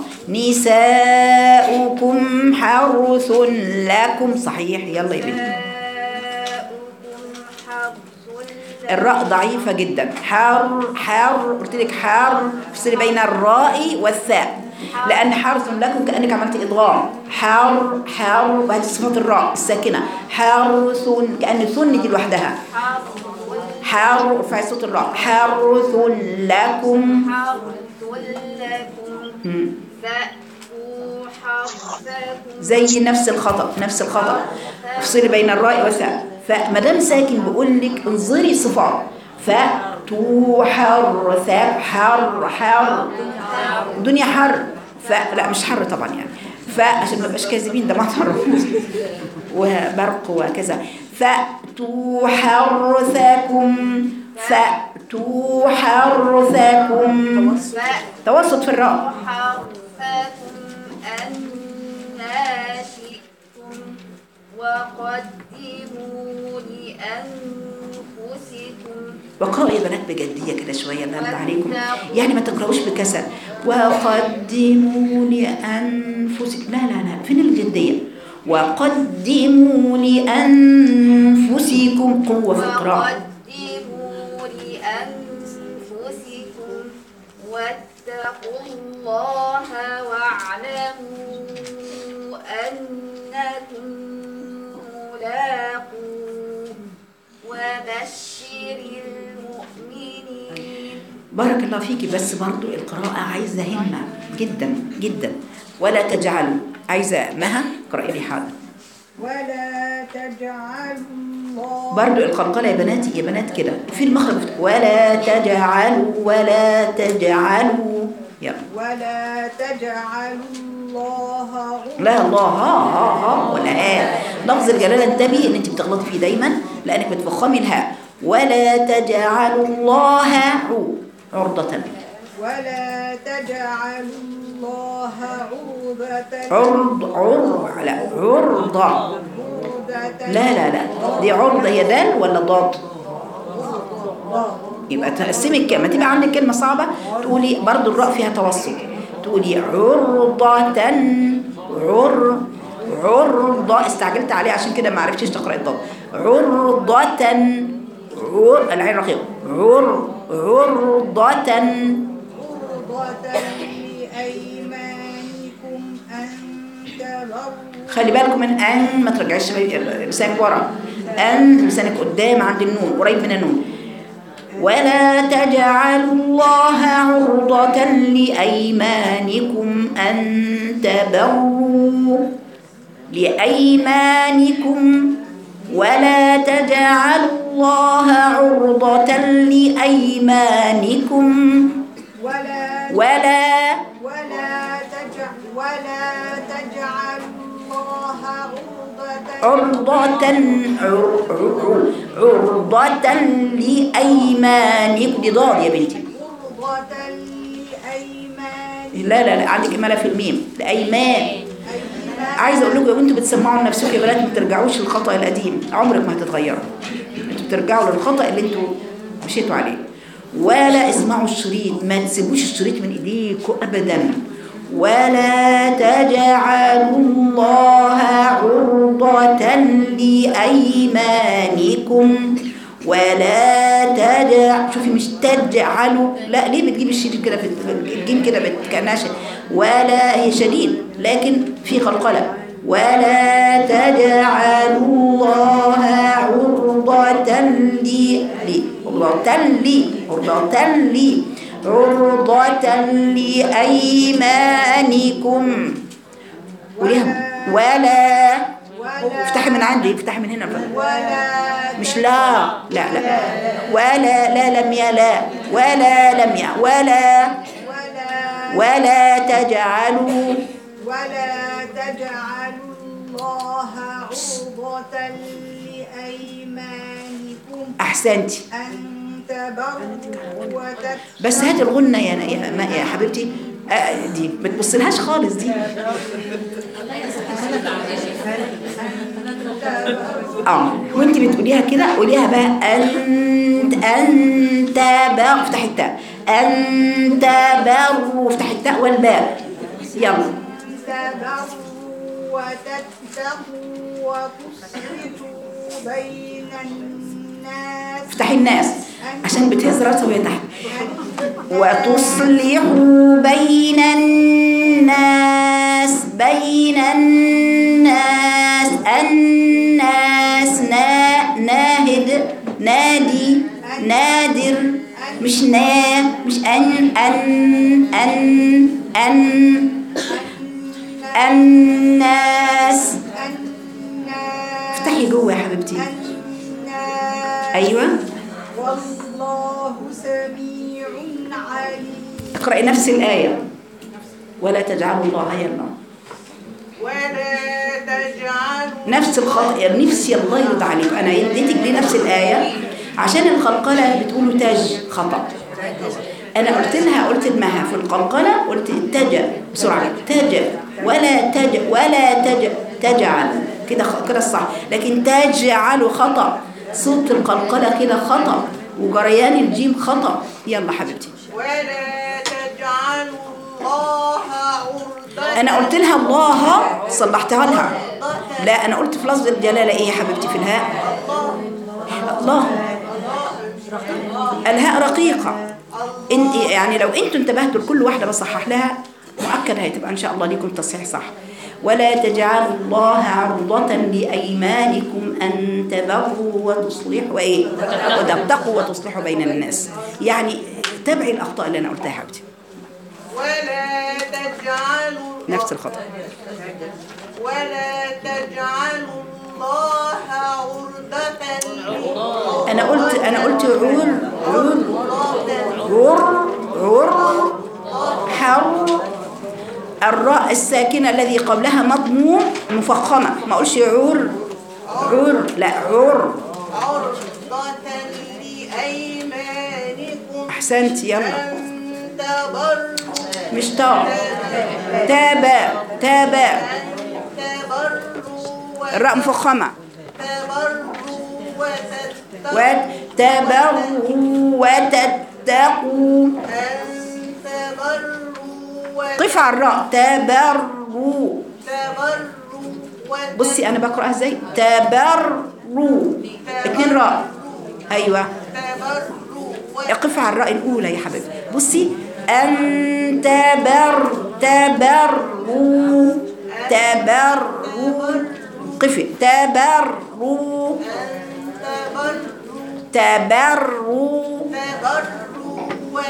نساؤكم حرث لكم صحيح يلا يا بنتي نساؤكم حرث لكم الراء ضعيفة جدا حر حر قلت لك حر افصلي بين الراء والثاء لأن حرث لكم كأنك عملت إضغام حر حر وهذه صفات الراء الساكنة حرث كأن ثن دي لوحدها حر ارفعي صوت الراء حرث لكم حرث لكم مم. فأتوا حرثكم زي نفس الخطأ نفس الخطأ افصلي بين الراء والثاء فما دام ساكن بقول لك انظري صفات فأتوا حرثك حر حر الدنيا حر فلا مش حر طبعا يعني فعشان ما نبقاش كاذبين ده مطر وبرق وكذا فأتوا حرثكم فأتوا حرثكم توسط في الراء حرثكم أنا شئتم وقدموا لأنفسكم وقرأوا يا بنات بجدية كده شوية الله يرضى عليكم يعني ما تقرأوش بكسل وقدموا لأنفسكم لا لا لا فين الجدية وقدموا لأنفسكم قوة في القراءة وقدموا لأنفسكم واتقوا الله واعلموا أنكم ملاقوه وبشر المؤمنين بارك الله فيكي بس برضو القراءة عايزة همة جدا جدا ولا تجعلوا عايزة مها قرأي لي حاضر ولا تجعلوا الله برضو القلقلة يا بناتي يا بنات كده في المخرج ولا تجعلوا ولا تجعلوا يلا ولا تجعلوا الله عرضة لا الله ها ها ها ولا آه لفظ الجلالة انتبهي ان انت بتغلطي فيه دايما لانك بتفخمي الهاء ولا تجعلوا الله عو- عرضة ولا تجعلوا الله عرضة عرض عرض لا عرضة عرضة لا لا لا دي عرضة هي دال ولا ضاد يبقى تقسمي الكلمة تبقى عندك كلمة صعبة تقولي برضو الراء فيها توسط تقولي عرضة عر عرضة استعجلت عليه عشان كده ما عرفتش تقرأ الضاد عرضة عر العين رقيقة عر عرضة عرضة لأيمانكم أن تبروا خلي بالكم من ان ما ترجعيش لسانك ورا ان لسانك قدام عند النون قريب من النون ولا تجعلوا الله عرضة لأيمانكم أن تبروا لأيمانكم ولا تجعلوا الله عرضة لأيمانكم ولا ولا ولا تجعل ولا تجعلوا الله عرضة عرضة عر- عر- عرضة لأيمانكم دي ضاد يا بنتي عرضة لأيمانكم لا لا لا عندك إمالة في الميم لأيمان عايزة أقول لكم يا بنتوا بتسمعوا لنفسكم يا بنات ما ترجعوش للخطأ القديم عمرك ما هتتغيروا انتوا بترجعوا للخطأ اللي انتوا مشيتوا عليه ولا اسمعوا الشريط ما تسيبوش الشريط من ايديكم ابدا ولا تجعلوا الله عرضة لأيمانكم ولا تجع شوفي مش تجعلوا لا ليه بتجيب الشديد كده في الجيم كده بت- كأنها شد- ولا هي شديد لكن في قلقلة ولا تجعلوا الله عرضة لي لي عرضة لي عرضة لي عرضة لأيمانكم وليها ولا افتحي من عندي افتحي من هنا ولا مش لا لا لا ولا لا لم يا لا ولا لم يا ولا ولا ولا تجعلوا ولا تجعلوا الله عرضة لأيمانكم أحسنتي أن تبروا وتتقوا بس هات الغنة يا يا, ما يا حبيبتي آه دي ما تبصلهاش خالص دي اه وانت بتقوليها كده قوليها بقى انت انت بر افتحي التاء انت بر وافتحي التاء والباء يلا تبروا وتتقوا وتصلحوا بين الناس افتحي الناس عشان بتهز راسها وهي تحت وتصلحوا بين الناس بين الناس الناس نا ناهد نادي نادر مش نا مش ان ان ان ان الناس الناس افتحي جوه يا حبيبتي الناس ايوه والله سميع عليم اقرأي نفس الآية ولا تجعلوا الله يلا ولا تجعلوا نفس الخطأ يعني نفسي الله يرضى عليك أنا اديتك دي نفس الآية عشان القلقلة بتقولوا تاج خطأ أنا قلت لها قلت لمها في القلقلة قلت تج بسرعة تج ولا تج ولا تج تجعل كده خ- كده الصح لكن تجعل خطأ صوت القلقلة كده خطأ وجريان الجيم خطأ يلا حبيبتي ولا تجعلوا الله عرضة انا قلت لها الله صلحتها لها لا انا قلت في لفظ الجلاله ايه يا حبيبتي في الهاء الله الهاء رقيقه إن يعني لو انتوا انتبهتوا لكل واحده بصحح لها مؤكد هتبقى ان شاء الله ليكم تصحيح صح ولا تجعلوا الله عرضة لأيمانكم أن تبروا وتصلحوا وإيه وتتقوا وتصلحوا بين الناس يعني تابعي الأخطاء اللي أنا قلتها يا حبيبتي ولا تجعلوا نفس الخطأ ولا تجعلوا الله عرضة انا قلت انا قلت عور عور عور عور حر الراء الساكنه الذي قبلها مضموم مفخمه ما اقولش عور عور لا عور عرضة لأيمانكم احسنت يلا أن تبروا مش تاء تابا تابا تبروا الراء مفخمه وتبروا وتتقوا وتبروا وتتقوا أن تبروا قف على الراء تبروا وتبروا بصي انا بقراها ازاي تبروا اتنين راء ايوه وتبروا اقف على الراء الاولى يا حبيبي بصي ان تبر تبروا تبروا قفي تبروا تبروا تبروا تبروا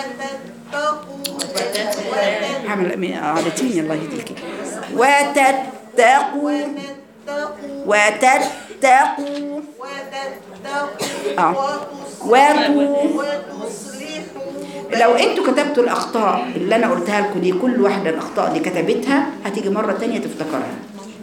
وتتقوا حمل من عادتين الله يهديكي وتتقوا وتتقوا وتتقوا وتتقوا اه وتصلحوا وتو وتصلحوا لو انتوا كتبتوا الاخطاء اللي انا قلتها لكم دي كل واحده الاخطاء دي كتبتها هتيجي مره تانية تفتكرها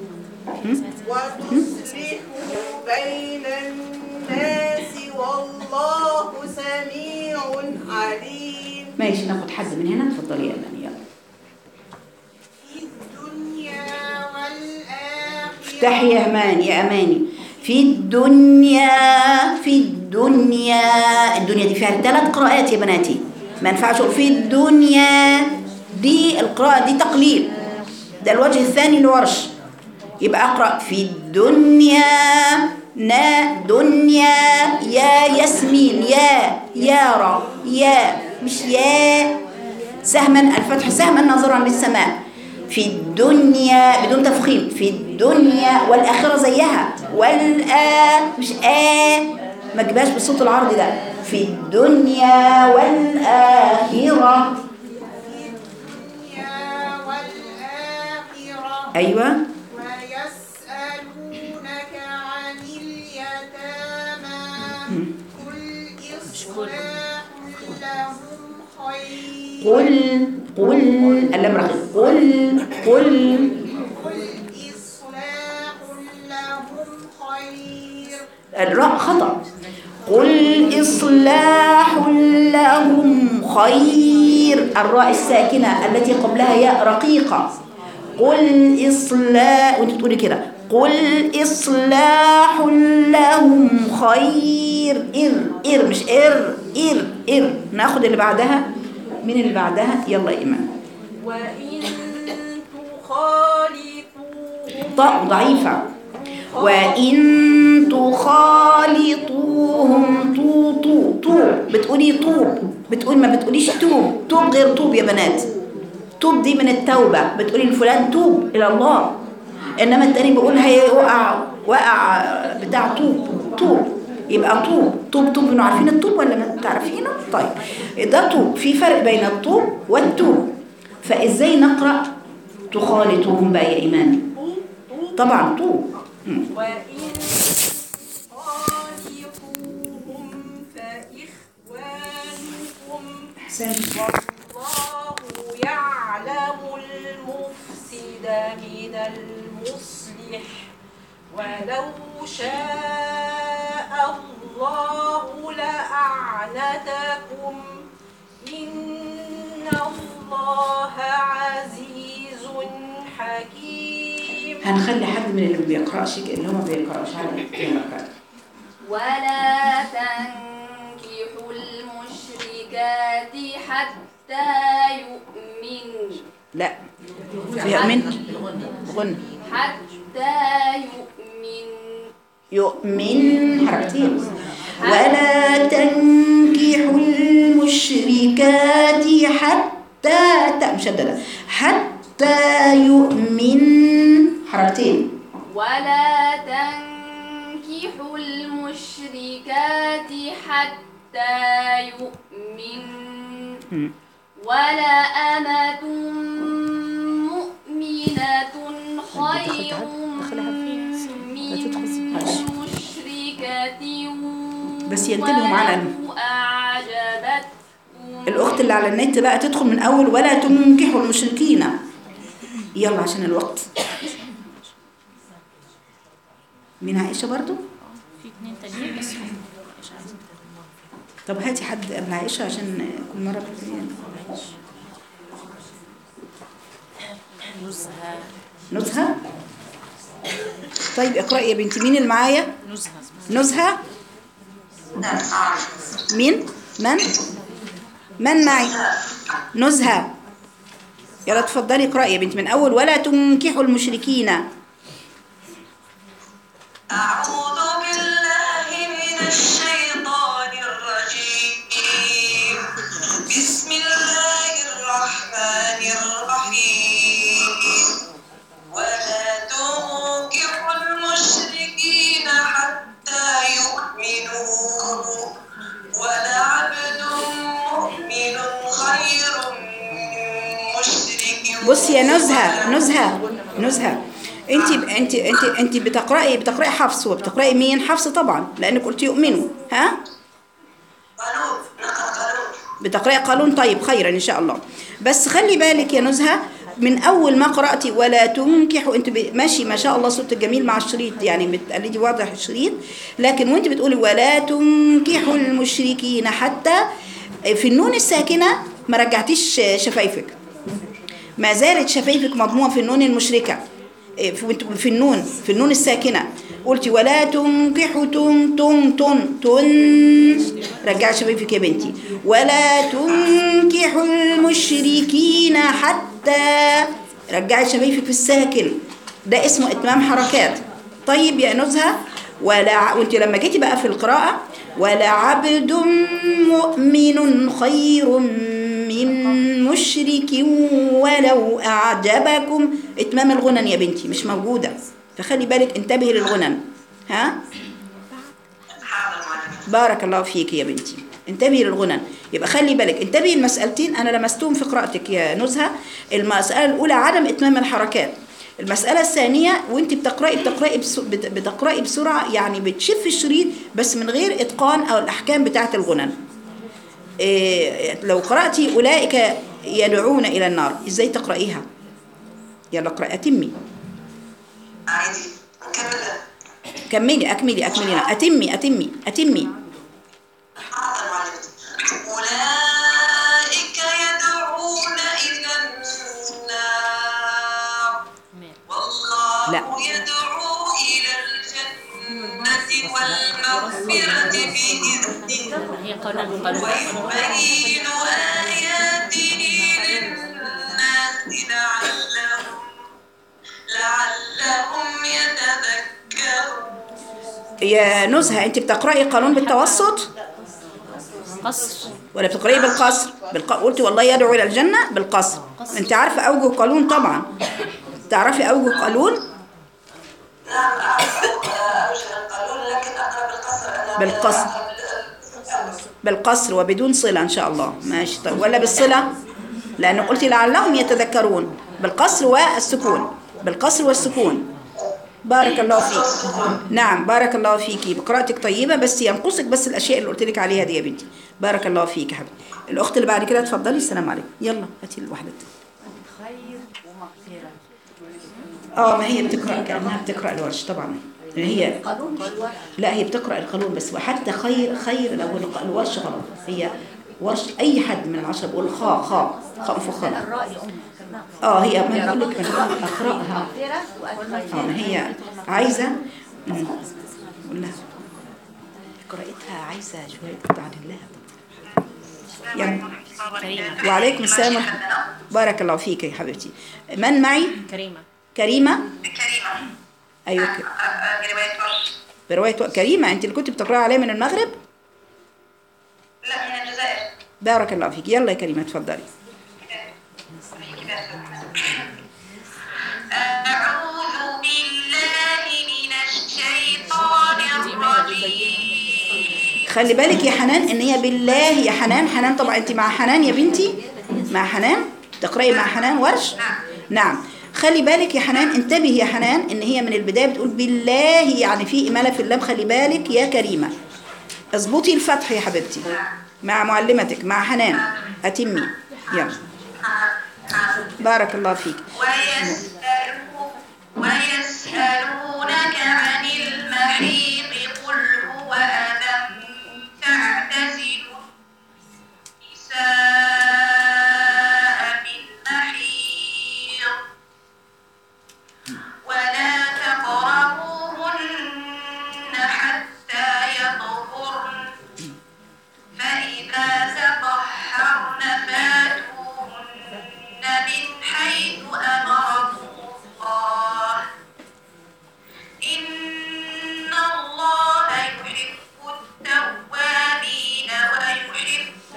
وتصلحوا بين الناس والله سميع عليم ماشي ناخد حد من هنا اتفضلي يا اماني يلا في الدنيا والآخرة افتحي يا اماني يا اماني في الدنيا في الدنيا الدنيا دي فيها ثلاث قراءات يا بناتي ما ينفعش اقول في الدنيا دي القراءة دي تقليل ده الوجه الثاني لورش يبقى اقرا في الدنيا نا دنيا يا ياسمين يا يارا يا مش يا سهما الفتح سهما ناظرا للسماء في الدنيا بدون تفخيم في الدنيا والآخرة زيها والآ مش آ ما تجيبهاش بالصوت العرضي ده في الدنيا والآخرة الدنيا والآخرة أيوة ويسألونك عن اليتامى قل إصلاح لهم خير قل قل اللام رقيق قل قل قل إصلاح لهم خير الراء خطأ قل إصلاح خير الراء الساكنة التي قبلها ياء رقيقة قل إصلاح وانت بتقولي كده قل إصلاح لهم خير إر إر مش إر إر إر ناخد اللي بعدها مين اللي بعدها يلا يا إيمان وإن تخالطوهم طاء ضعيفة وإن تخالطوهم طو طو طو بتقولي طوب بتقولي ما بتقوليش توب توب غير طوب يا بنات توب دي من التوبة بتقولي لفلان توب إلى الله إنما التاني بيقول هيوقع وقع بتاع طوب طوب يبقى طوب طوب طوب انتوا عارفين الطوب ولا ما تعرفينه طيب ده طوب في فرق بين الطوب والتوب فازاي نقرا تخالطوهم بقى يا ايمان طبعا طوب مم. وإن تخالطوهم فإخوانكم احسنت والله يعلم المفسد من المصلح ولو شاء الله لأعنتكم إن الله عزيز حكيم هنخلي حد من اللي ما بيقراش اللي هم ما بيقراش على يلا. ولا تنكحوا المشركات حتى يؤمنوا لا يؤمن غن حتى يؤمن يؤمن حركتين ولا تنكحوا المشركات حتى تاء مشددة حتى يؤمن حركتين ولا تنكحوا المشركات حتى يؤمن مم. ولا أمة مؤمنة خير من مشركة بس ينتبهوا معانا. ولو أعجبتكم الأخت اللي على النت بقى تدخل من أول ولا تنكحوا المشركين يلا عشان الوقت مين عائشة برضو؟ في اتنين تانيين بس هم مش عايزين طب هاتي حد قبل عائشة عشان كل مرة بتقولي نزهة نزهة طيب اقرأي يا بنتي مين اللي معايا نزهة نزهة مين من من معي نزهة يلا تفضلي اقرأي يا بنتي من أول ولا تنكحوا المشركين أعوذ بالله من الشيطان الرجيم بسم الله الرحمن الرحيم ولا تنكحوا المشركين حتى يؤمنوا ولعبد مؤمن خير من مشرك بصي يا نزهة نزهة نزهة انت انت انت انت بتقراي بتقراي حفص وبتقراي مين حفص طبعا لانك قلت يؤمنوا ها قانون نقرأ قانون بتقراي قانون طيب خيرا ان شاء الله بس خلي بالك يا نزهة من اول ما قراتي ولا تنكحوا انت ب- ماشي ما شاء الله صوتك جميل مع الشريط يعني بتقلدي واضح الشريط لكن وانت بتقولي ولا تنكحوا المشركين حتى في النون الساكنه ما رجعتيش شفايفك ما زالت شفايفك مضمومه في النون المشركه إيه، في وانت- في النون في النون الساكنه قلتي ولا تنكحوا تن تن تن تن رجعي شفايفك يا بنتي ولا تنكحوا المشركين حتى رجعي شفايفك في الساكن ده اسمه اتمام حركات طيب يا نزهه ولا وانت لما جيتي بقى في القراءه ولعبد مؤمن خير من مشرك ولو أعجبكم إتمام الغنن يا بنتي مش موجودة فخلي بالك انتبهي للغنن ها حاضر معلم بارك الله فيك يا بنتي انتبهي للغنن يبقى خلي بالك انتبهي المسألتين أنا لمستهم في قراءتك يا نزهة المسألة الأولى عدم إتمام الحركات المسألة الثانية وانت بتقرأي بتقرأي بس- بت- بتقرأي بسرعة يعني بتشف الشريط بس من غير إتقان أو الأحكام بتاعة الغنن إيه لو قرأتي أولئك يدعون إلى النار إزاي تقرأيها يلا اقرأي أتمي عادي نكملها كملي أكملي أكملي أتمي أتمي أتمي حاضر معلم أولئك هي قانون قانون ويبين آياته للناس لعلهم لعلهم يتذكرون يا نزهة انت بتقرأي قانون بالتوسط قصر ولا بتقرأي بالقصر بالق... قلت والله يدعو إلى الجنة بالقصر انت عارفة أوجه قانون طبعا تعرفي أوجه قانون نعم أعرف أوجه القانون لكن أقرأ بالقصر أنا بالقصر. بالقصر وبدون صلة إن شاء الله ماشي طيب ولا بالصلة لأنه قلت لعلهم يتذكرون بالقصر والسكون بالقصر والسكون بارك الله فيك نعم بارك الله فيكي بقراءتك طيبة بس ينقصك بس الأشياء اللي قلت لك عليها دي يا بنتي بارك الله فيك يا حبيبتي الأخت اللي بعد كده اتفضلي السلام عليكم يلا هاتي الواحدة اه ما هي بتقرأ كأنها بتقرأ الورش طبعا هي لا هي بتقرأ القانون بس وحتى خير خير لو الق- الورش غلط هي ورش أي حد من العشرة بيقول خاء خاء خاء مفخمة اه هي ما بقول لك من أقرأها اه ما هي عايزة مم. قول لها قراءتها عايزة شوية بعد الله يلا كريمة وعليكم السلام ورحمة بارك الله فيك يا حبيبتي من معي كريمة كريمة كريمة أيوة ك- رواية ورش برواية كريمة أنت اللي كنت بتقرأي عليها من المغرب لا من الجزائر بارك الله فيك يلا يا كريمة اتفضلي أعوذ بالله من الشيطان الرجيم خلي بالك يا حنان ان هي بالله يا حنان حنان طبعا انت مع حنان يا بنتي مع حنان تقراي مع حنان ورش نعم خلي بالك يا حنان انتبهي يا حنان ان هي من البدايه بتقول بالله يعني في اماله في اللام خلي بالك يا كريمه اظبطي الفتح يا حبيبتي مع معلمتك مع حنان اتمي يلا بارك الله فيك ويسألون ويسألونك عن المحيط قل هو أذى فاعتزلوا النساء بالمحيط ولا تقربوهن حتى يطهرن فإذا تطهرن فاتوهن من حيث أمركم الله إن الله يحب التوابين ويحب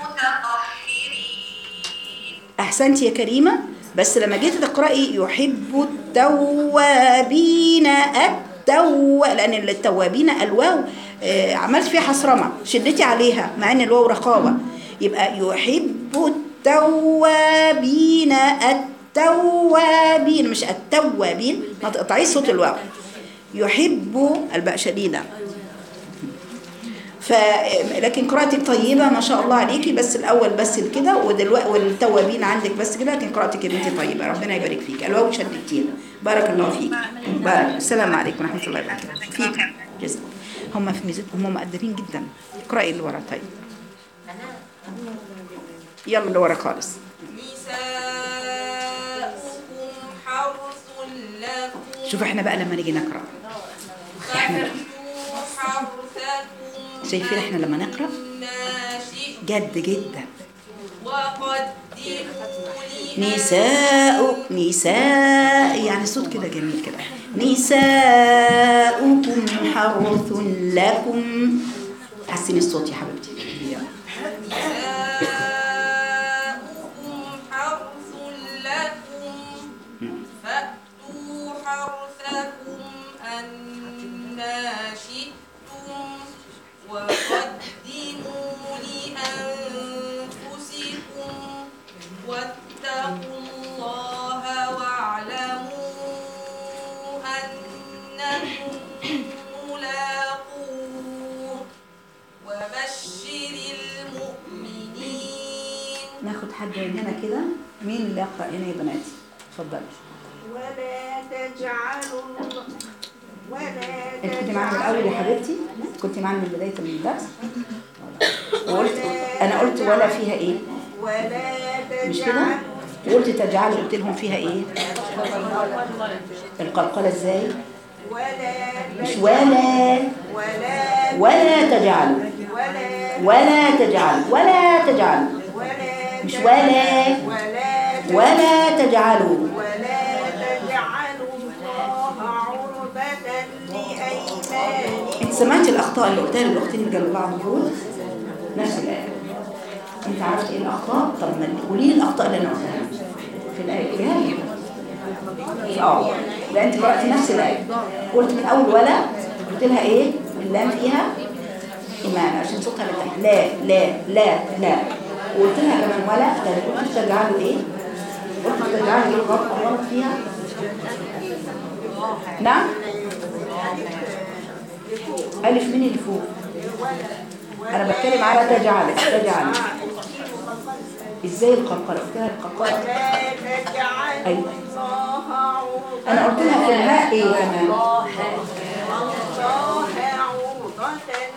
المتطهرين احسنتي يا كريمه بس لما جيت تقراي يحب التوابين التو لان التوابين الواو آه، عملت فيها حصرمه شدتي عليها مع ان الواو رقابه يبقى يحب التوابين التوابين مش التوابين ما تقطعيش صوت الواو يحب الباء شديده ف لكن قراءتك طيبه ما شاء الله عليكي بس الاول بس كده ودلوقتي والتوابين عندك بس كده لكن قراءتك يا بنتي طيبه ربنا يبارك فيك الواو شدتيها بارك الله فيك بارك السلام عليكم ورحمه الله وبركاته فيك جزاك هم في ميزتهم هم مؤدبين جدا اقراي اللي ورا طيب يلا اللي ورا خالص نساؤكم حرث لكم شوف احنا بقى لما نيجي نقرا احنا بقى فأتوا حرثكم شايفين احنا لما نقرا أنا شئتم جد جدا وقدموا نساء نساء يعني صوت كده جميل كده نساؤكم حرث لكم حسني الصوت يا حبيبتي يلا. نساؤكم حرث لكم فأتوا حرثكم أنا شئتم وقدموا لأنفسكم واتقوا الله واعلموا أنكم ملاقوه وبشر المؤمنين ناخد حد هنا كده مين اللي يقرا هنا يا بناتي اتفضلي ولا تجعلوا ولا انت كنت معانا من الاول يا حبيبتي كنت معانا من بدايه الدرس وقلت انا قلت ولا فيها ايه ولا مش كده وقلت تجعلوا قلت لهم فيها ايه القلقله ازاي ولا مش ولا ولا ولا تجعلوا ولا ولا تجعل ولا تجعل ولا مش ولا ولا ولا تجعلوا ولا تجعلوا الله عرضة لأيمانكم انت سمعت الاخطاء اللي قلتها للاختين اللي جنب بعض دول نفس الايه انت عرفت ايه الاخطاء طب ما قولي لي الاخطاء اللي انا قلتها في الايه قوليها لي اه لا انت قرأتي نفس الايه قلت من اول ولا قلت لها ايه اللام فيها ايمان عشان صوتها لتحت لا لا لا لا وقلت لها كمان ولا ده قلت تجعلوا ايه قلت تجعلوا ايه غلط غلط فيها نعم ألف مين اللي فوق أنا بتكلم على تجعل تجعل إزاي القلقلة قلت لها القلقلة ولا تجعلوا أيوة. الله عرضة أنا قلت لها في الهاء إيه كمان الله عرضة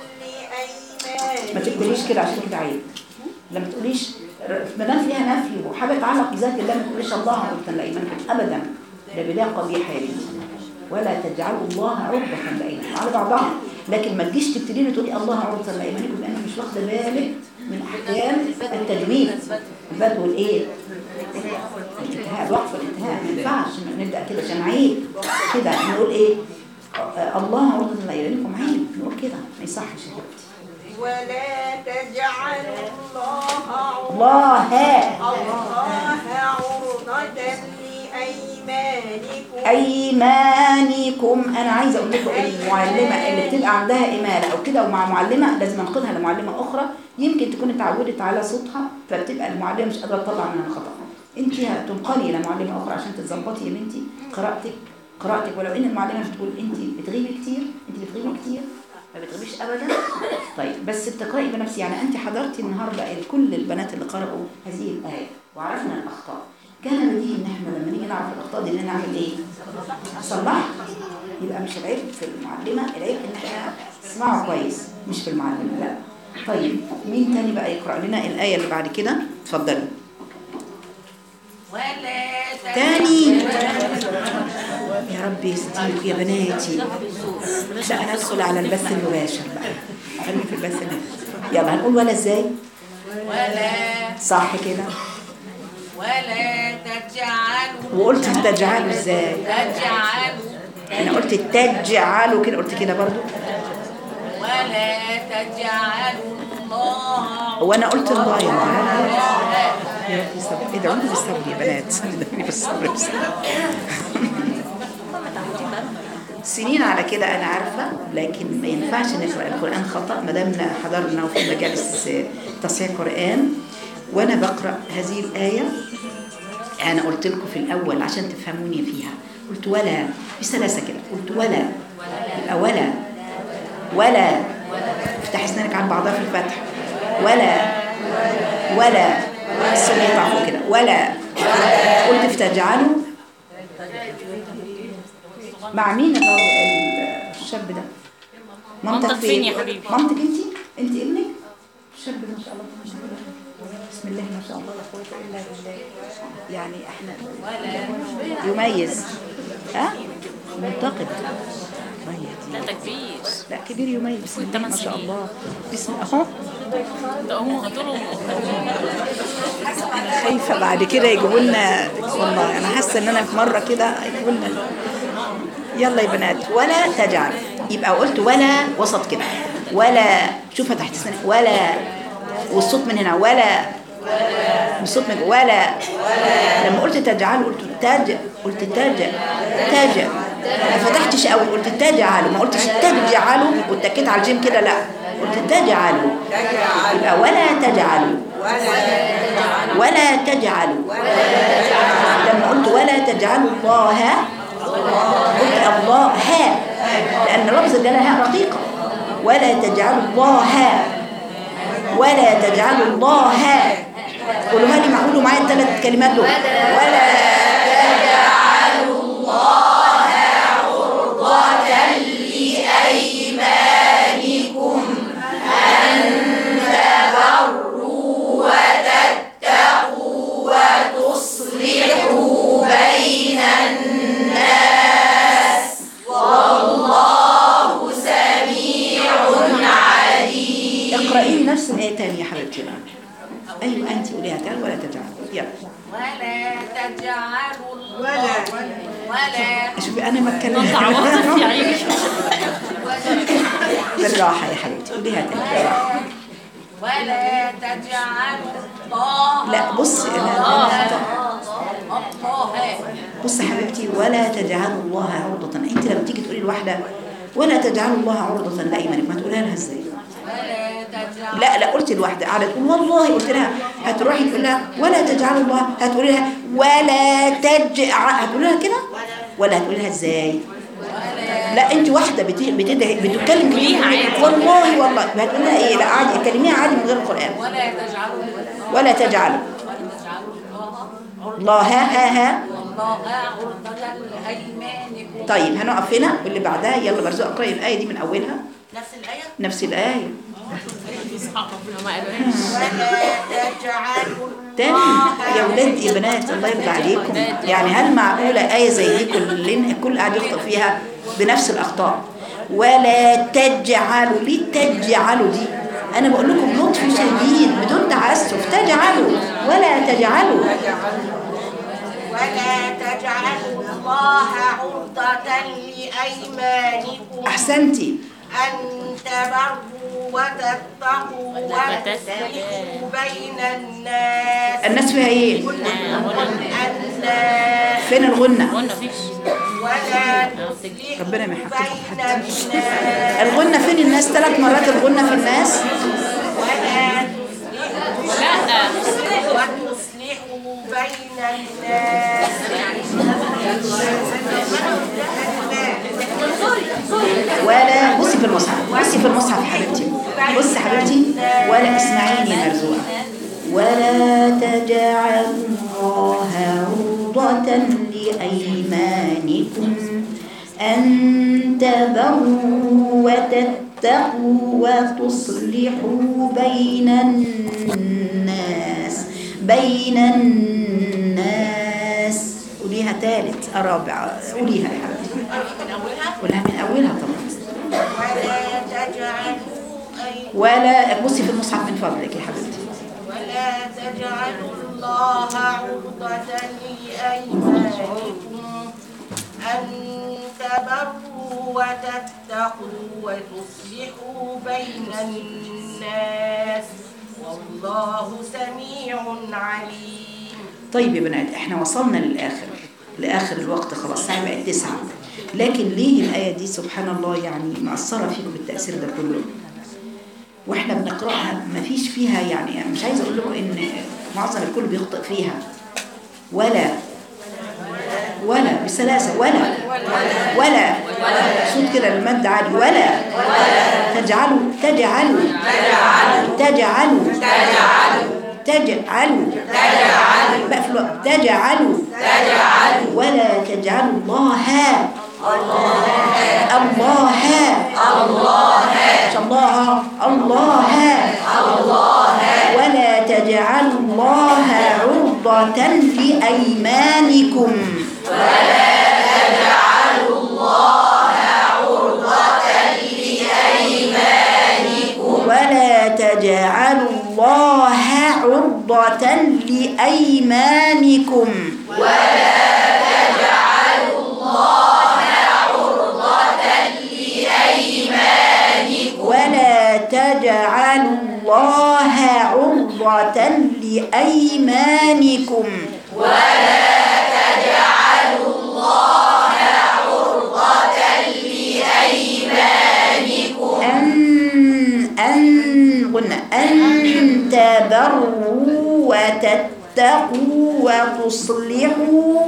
ما لأيمانكم تقوليش كده عشان كده عيب لما تقوليش ما دام فيها نفي وحاجه تعلق بذات الله ما تقوليش الله عرضة لأيمانكم أبدا ده بداية قبيحة يا بنتي ولا تجعلوا الله عرضة لأيمانكم على بعضها لكن ما تجيش تبتدي لي تقولي الله عرضة لأيمانكم لأنك مش واخدة بالك من أحكام التجويد البدء والإيه؟ الانتهاء الوقف والانتهاء ما ينفعش نبدأ كده عشان عيب كده نقول إيه؟ آه، الله عرضة لأيمانكم عيب نقول كده ما يصحش يا حبيبتي ولا تجعلوا الله عرضة الله الله عرضة لأيمانكم ايمانكم انا عايزه اقول لكم المعلمه اللي بتبقى عندها اماله او كده ومع معلمه لازم انقلها لمعلمه اخرى يمكن تكون اتعودت على صوتها فبتبقى المعلمه مش قادره تطلع منها الخطا انت هتنقلي لمعلمه اخرى عشان تظبطي يا بنتي قراءتك قراءتك ولو ان المعلمه بتقول انت بتغيبي كتير انت بتغيبي كتير ما بتغيبيش ابدا طيب بس بتقراي بنفسي يعني انت حضرتي النهارده كل البنات اللي قرأوا هذه الايه وعرفنا الاخطاء كان بديهي ان احنا لما نيجي نعرف الاخطاء دي ان نعمل ايه؟ نصلحها يبقى مش العيب في المعلمه العيب ان احنا نسمعه كويس مش في المعلمه لا طيب مين تاني بقى يقرأ لنا الآية اللي بعد كده اتفضلي ولا تاني يا ربي يستيك يا بناتي لا انا ادخل على البث المباشر بقى خليني في البث المباشر يلا هنقول ولا ازاي ولا صح كده ولا تجعلوا وقلت تجعلوا ازاي تجعلوا انا قلت تجعلوا كده قلت كده برضو ولا تجعلوا الله هو انا قلت الله يا بنات يا رب الصبر ادعوني بالصبر يا بنات ادعوني بالصبر بالصبر سنين على كده انا عارفه لكن ما ينفعش نقرا القران خطا ما دامنا حضرنا وفي مجالس تصحيح قران وانا بقرا هذه الايه انا قلت لكم في الاول عشان تفهموني فيها قلت ولا بسلاسه كده قلت ولا يبقى ولا ولا افتح اسنانك عن بعضها في الفتح ولا ولا السن يقع فوق كده ولا قلت فتجعلوا مع مين الراجل الشاب ده مامتك فين يا حبيبي؟ مامتك انت انت ابنك الشاب ده ما شاء الله ما شاء الله بسم الله ما شاء الله لا قوه الا بالله يعني احنا يميز ها منتقد طيب لا تكبير لا كبير يميز بسم الله تمن ما شاء سنين. الله بسم اهو ده امه دول امه انا خايفه بعد كده يجيبوا لنا والله انا حاسه ان انا في مره كده يجيبوا لنا يلا يا بنات ولا تجعل يبقى قلت ولا وسط كده ولا شوفها تحت السنة ولا والصوت من هنا ولا والصوت من ولا لما قلت تجعل قلت تاج قلت تاج تاج ما فتحتش قوي قلت تجعل ما قلتش تجعلوا واتكيت على الجيم كده لا قلت تجعلوا يبقى ولا تجعلوا ولا تجعلوا لما قلت ولا تجعلوا الله قلت الله ها لأن لفظ الجلالة هاء رقيقة ولا تجعلوا الله ولا تجعلوا الله قولوها لي معقولوا معايا الثلاث كلمات دول ولا تجعلوا الله عرضة لأيمانكم أن تبروا وتتقوا وتصلحوا بين الناس والله سميع عليم اقرأي لي نفس الآية ايوه انت قوليها تاني ولا تجعلوا يلا ولا تجعلوا ولا الله ولا شوفي انا ما اتكلم طلع عواطف يا عيني بالراحه يا حبيبتي قوليها تاني بالراحه ولا تجعلوا الله لا بصي انا الله بص يا حبيبتي ولا تجعلوا الله عرضة انت لما تيجي تقولي لواحدة ولا تجعلوا الله عرضة لايمانكم ما تقولها لها ازاي ولا تجعلوا لا لا قلت لواحدة قاعدة تقول والله قلت لها هتروحي تقول لها ولا تجعلوا الله هتقولي لها ولا تجعل هتقولي لها كده ولا هتقولي لها ازاي لا انت واحدة بت- بتدعي بتتكلم قوليها عادي. والله والله هتقولي لها ايه لا عادي كلميها عادي من غير القرآن ولا تجعلوا ولا تجعلوا تجعلوا الله الله ها ها ها الله عرضة لأيمانكم طيب هنقف هنا واللي بعدها يلا برزق اقرأي الآية دي من أولها نفس الآية نفس الآية اصحاب ربنا ما قالوهاش ولا تجعلوا تاني يا ولاد يا بنات الله يرضى عليكم يعني هل معقولة آية زي دي كلنا الكل قاعد يخطئ فيها بنفس الأخطاء ولا تجعلوا ليه تجعلوا دي أنا بقول لكم لطف شديد بدون تعسف تجعلوا ولا تجعلوا ولا تجعلوا الله عرضة لأيمانكم أحسنتي أن تبروا وتتقوا وتصلحوا بين الناس الناس فيها إيه الناس فين الغنة قلنا فيش ولا تصلحوا ربنا ما يحطك بين الناس الغنة فين الناس ثلاث مرات الغنة في الناس ولا لا وتصلحوا بين الناس ولا بصي في المصحف بصي في المصحف يا حبيبتي بصي حبيبتي ولا اسمعيني يا مرزوقة ولا تجعلوا الله عرضة لأيمانكم أن تبروا وتتقوا وتصلحوا بين الناس بين الناس قوليها ثالث الرابع قوليها يا حبيبتي قولها من أولها طبعا ولا تجعلوا أي ولا بصي في المصحف من فضلك يا حبيبتي ولا تجعلوا الله عرضة لأيمانكم أن تبروا وتتقوا وتصلحوا بين الناس والله سميع عليم طيب يا بنات احنا وصلنا للآخر لآخر الوقت خلاص الساعة بقت تسعة لكن ليه الآية دي سبحان الله يعني مأثرة فيكم بالتأثير ده كله واحنا بنقرأها مفيش فيها يعني أنا مش عايزة أقول لكم إن معظم الكل بيخطئ فيها ولا ولا بسلاسة ولا ولا صوت كده المد عالي ولا تجعلوا تجعلوا تجعلوا تجعلوا بقى في الوقت تجعلوا ولا تجعلوا الله الله الله الله الله ولا تجعلوا الله عرضة لأيمانكم ولا تجعلوا الله عرضة لأيمانكم ولا تجعلوا الله عرضة لأيمانكم أن أن قلنا أن تبروا وتتقوا وتصلحوا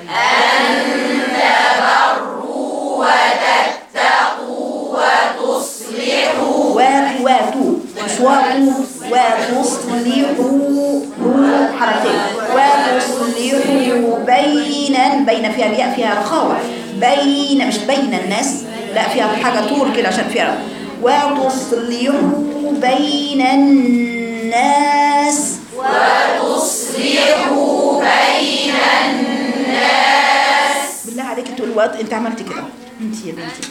واتوا واتوا مش واتوا وتصلحوا حركتين وتصلحوا بينا بين فيها الياء فيها رخاوة بين مش بين الناس لا فيها حاجة طول كده عشان فيها وتصلحوا بين الناس بالله عليك تقول وات انت عملت كده انت يا بنتي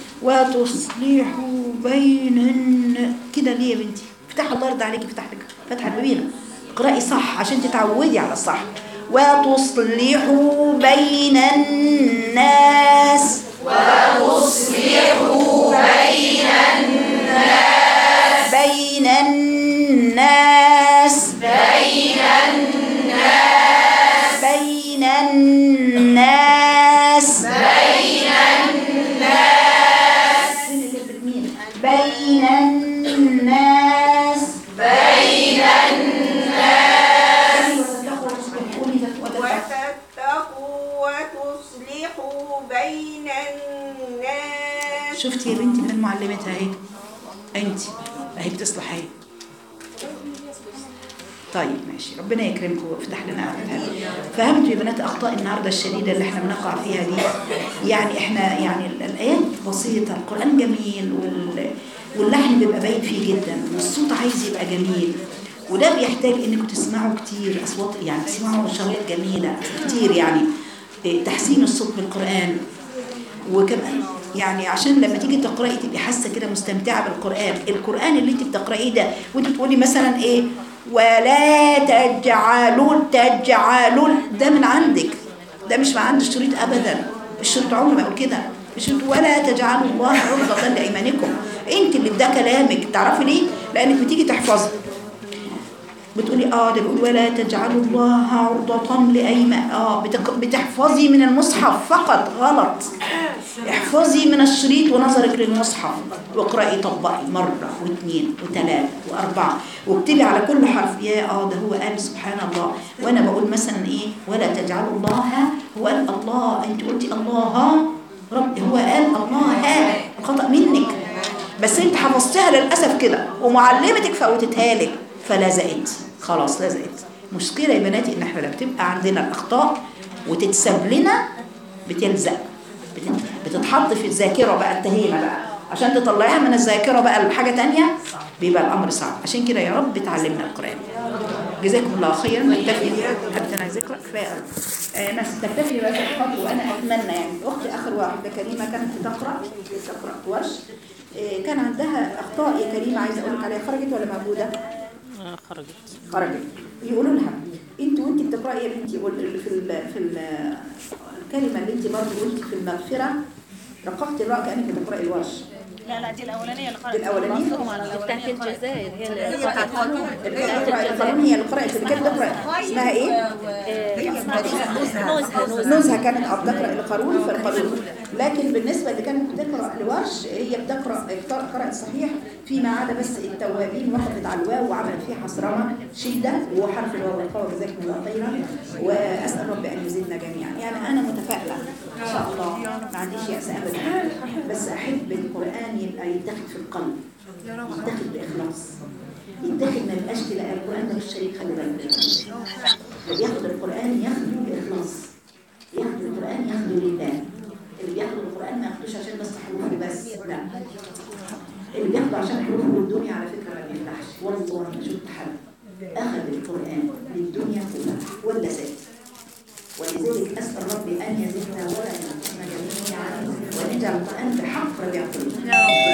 وتصلحوا بين الن- كده ليه يا بنتي افتح الله يرضى عليك افتح لك فتح البيبين اقرأي صح عشان تتعودي على الصح وتصلحوا بين الناس بين الناس بين الناس بين الناس بين الناس بين الناس بين الناس وتتقوا وتصلحوا بين الناس شفتي يا بنتي من معلمتها اهي انت اهي بتصلح اهي طيب ماشي ربنا يكرمكم ويفتح لنا أمثال فهمتوا يا بنات اخطاء النهارده الشديده اللي احنا بنقع فيها دي يعني احنا يعني ال- الايات بسيطه القران جميل وال واللحن بيبقى باين فيه جدا والصوت عايز يبقى جميل وده بيحتاج انكم تسمعوا كتير اصوات يعني تسمعوا شرايط جميله كتير يعني إيه، تحسين الصوت بالقران وكمان يعني عشان لما تيجي تقراي تبقي حاسه كده مستمتعه بالقران القران اللي انت بتقرايه ده وانت بتقولي مثلا ايه ولا تجعلوا تجعلوا ده من عندك ده مش من عند الشريط ابدا الشريط عمره ما يقول كده الشريط ولا تجعلوا الله عرضة لايمانكم انت اللي ده كلامك تعرفي ليه لانك بتيجي تحفظي بتقولي اه ده بيقول ولا تجعلوا الله عرضة لأيمان اه بتق... بتحفظي من المصحف فقط غلط احفظي من الشريط ونظرك للمصحف واقرأي طبقي مرة واثنين وثلاثة وأربعة واكتبي على كل حرف يا اه ده هو قال سبحان الله وانا بقول مثلا ايه ولا تجعلوا الله هو قال الله انت قلتي الله رب هو قال الله الخطأ منك بس انت حفظتها للأسف كده ومعلمتك فوتتها لك فلزقت خلاص لزقت مشكلة يا بناتي ان احنا لما بتبقى عندنا الاخطاء وتتساب لنا بتلزق بتت- بتتحط في الذاكرة بقى انتهينا بقى عشان تطلعيها من الذاكرة بقى لحاجة تانية بيبقى الامر صعب عشان كده يا رب تعلمنا القرآن جزاكم الله خيرا نكتفي حتى انا ذكرى كفايه قوي. آه، ناس تكتفي بهذا القدر وانا اتمنى يعني اختي اخر واحده كريمه كانت بتقرا تقرا ورش آه، كان عندها اخطاء يا كريمه عايزه اقول لك عليها خرجت ولا موجوده؟ خرجت خرجت يقولوا لها انت وانت بتقراي يا بنتي قول- في ال في ال الكلمه اللي انت برضه قلتي في المغفره رققت الراء كانك بتقراي الورش لا لا دي الاولانيه اللي قرأت دي الأولانية؟ بعضهم على الاولانيه بتاعت الجزائر هي اللي اللي كانت بتقرا القانون هي اللي قرات اللي كانت بتقرا اسمها ايه؟ نزهة كانت اه بتقرا القانون في القانون لكن بالنسبه اللي كانت بتقرا لورش هي بتقرا اختار- قرات صحيح فيما عدا بس التوابين وقفت على الواو وعملت فيه حصرمه شده وحرف الواو والقاف جزاكم الله خيرا واسال ربي ان يزيدنا جميعا يعني انا متفائله ان شاء الله ما عنديش ياس ابدا بس احب القران يبقى يتاخد في القلب يتاخد باخلاص يتاخد ما يبقاش كده القران ده مش شريك خلي بالك اللي بياخد القرآن ياخده بإخلاص ياخد القرآن ياخده لله اللي بياخد القرآن ما ياخدوش عشان بس حروفه بس لا اللي بياخده عشان حروفه والدنيا على فكرة ما بيفلحش والله ما شفت حد أخذ القرآن للدنيا كلها ولا زاد ولذلك أسأل ربي أن يزدنا ولا ينقصنا جميعا ونجعل القرآن بحق ربيع قلوبنا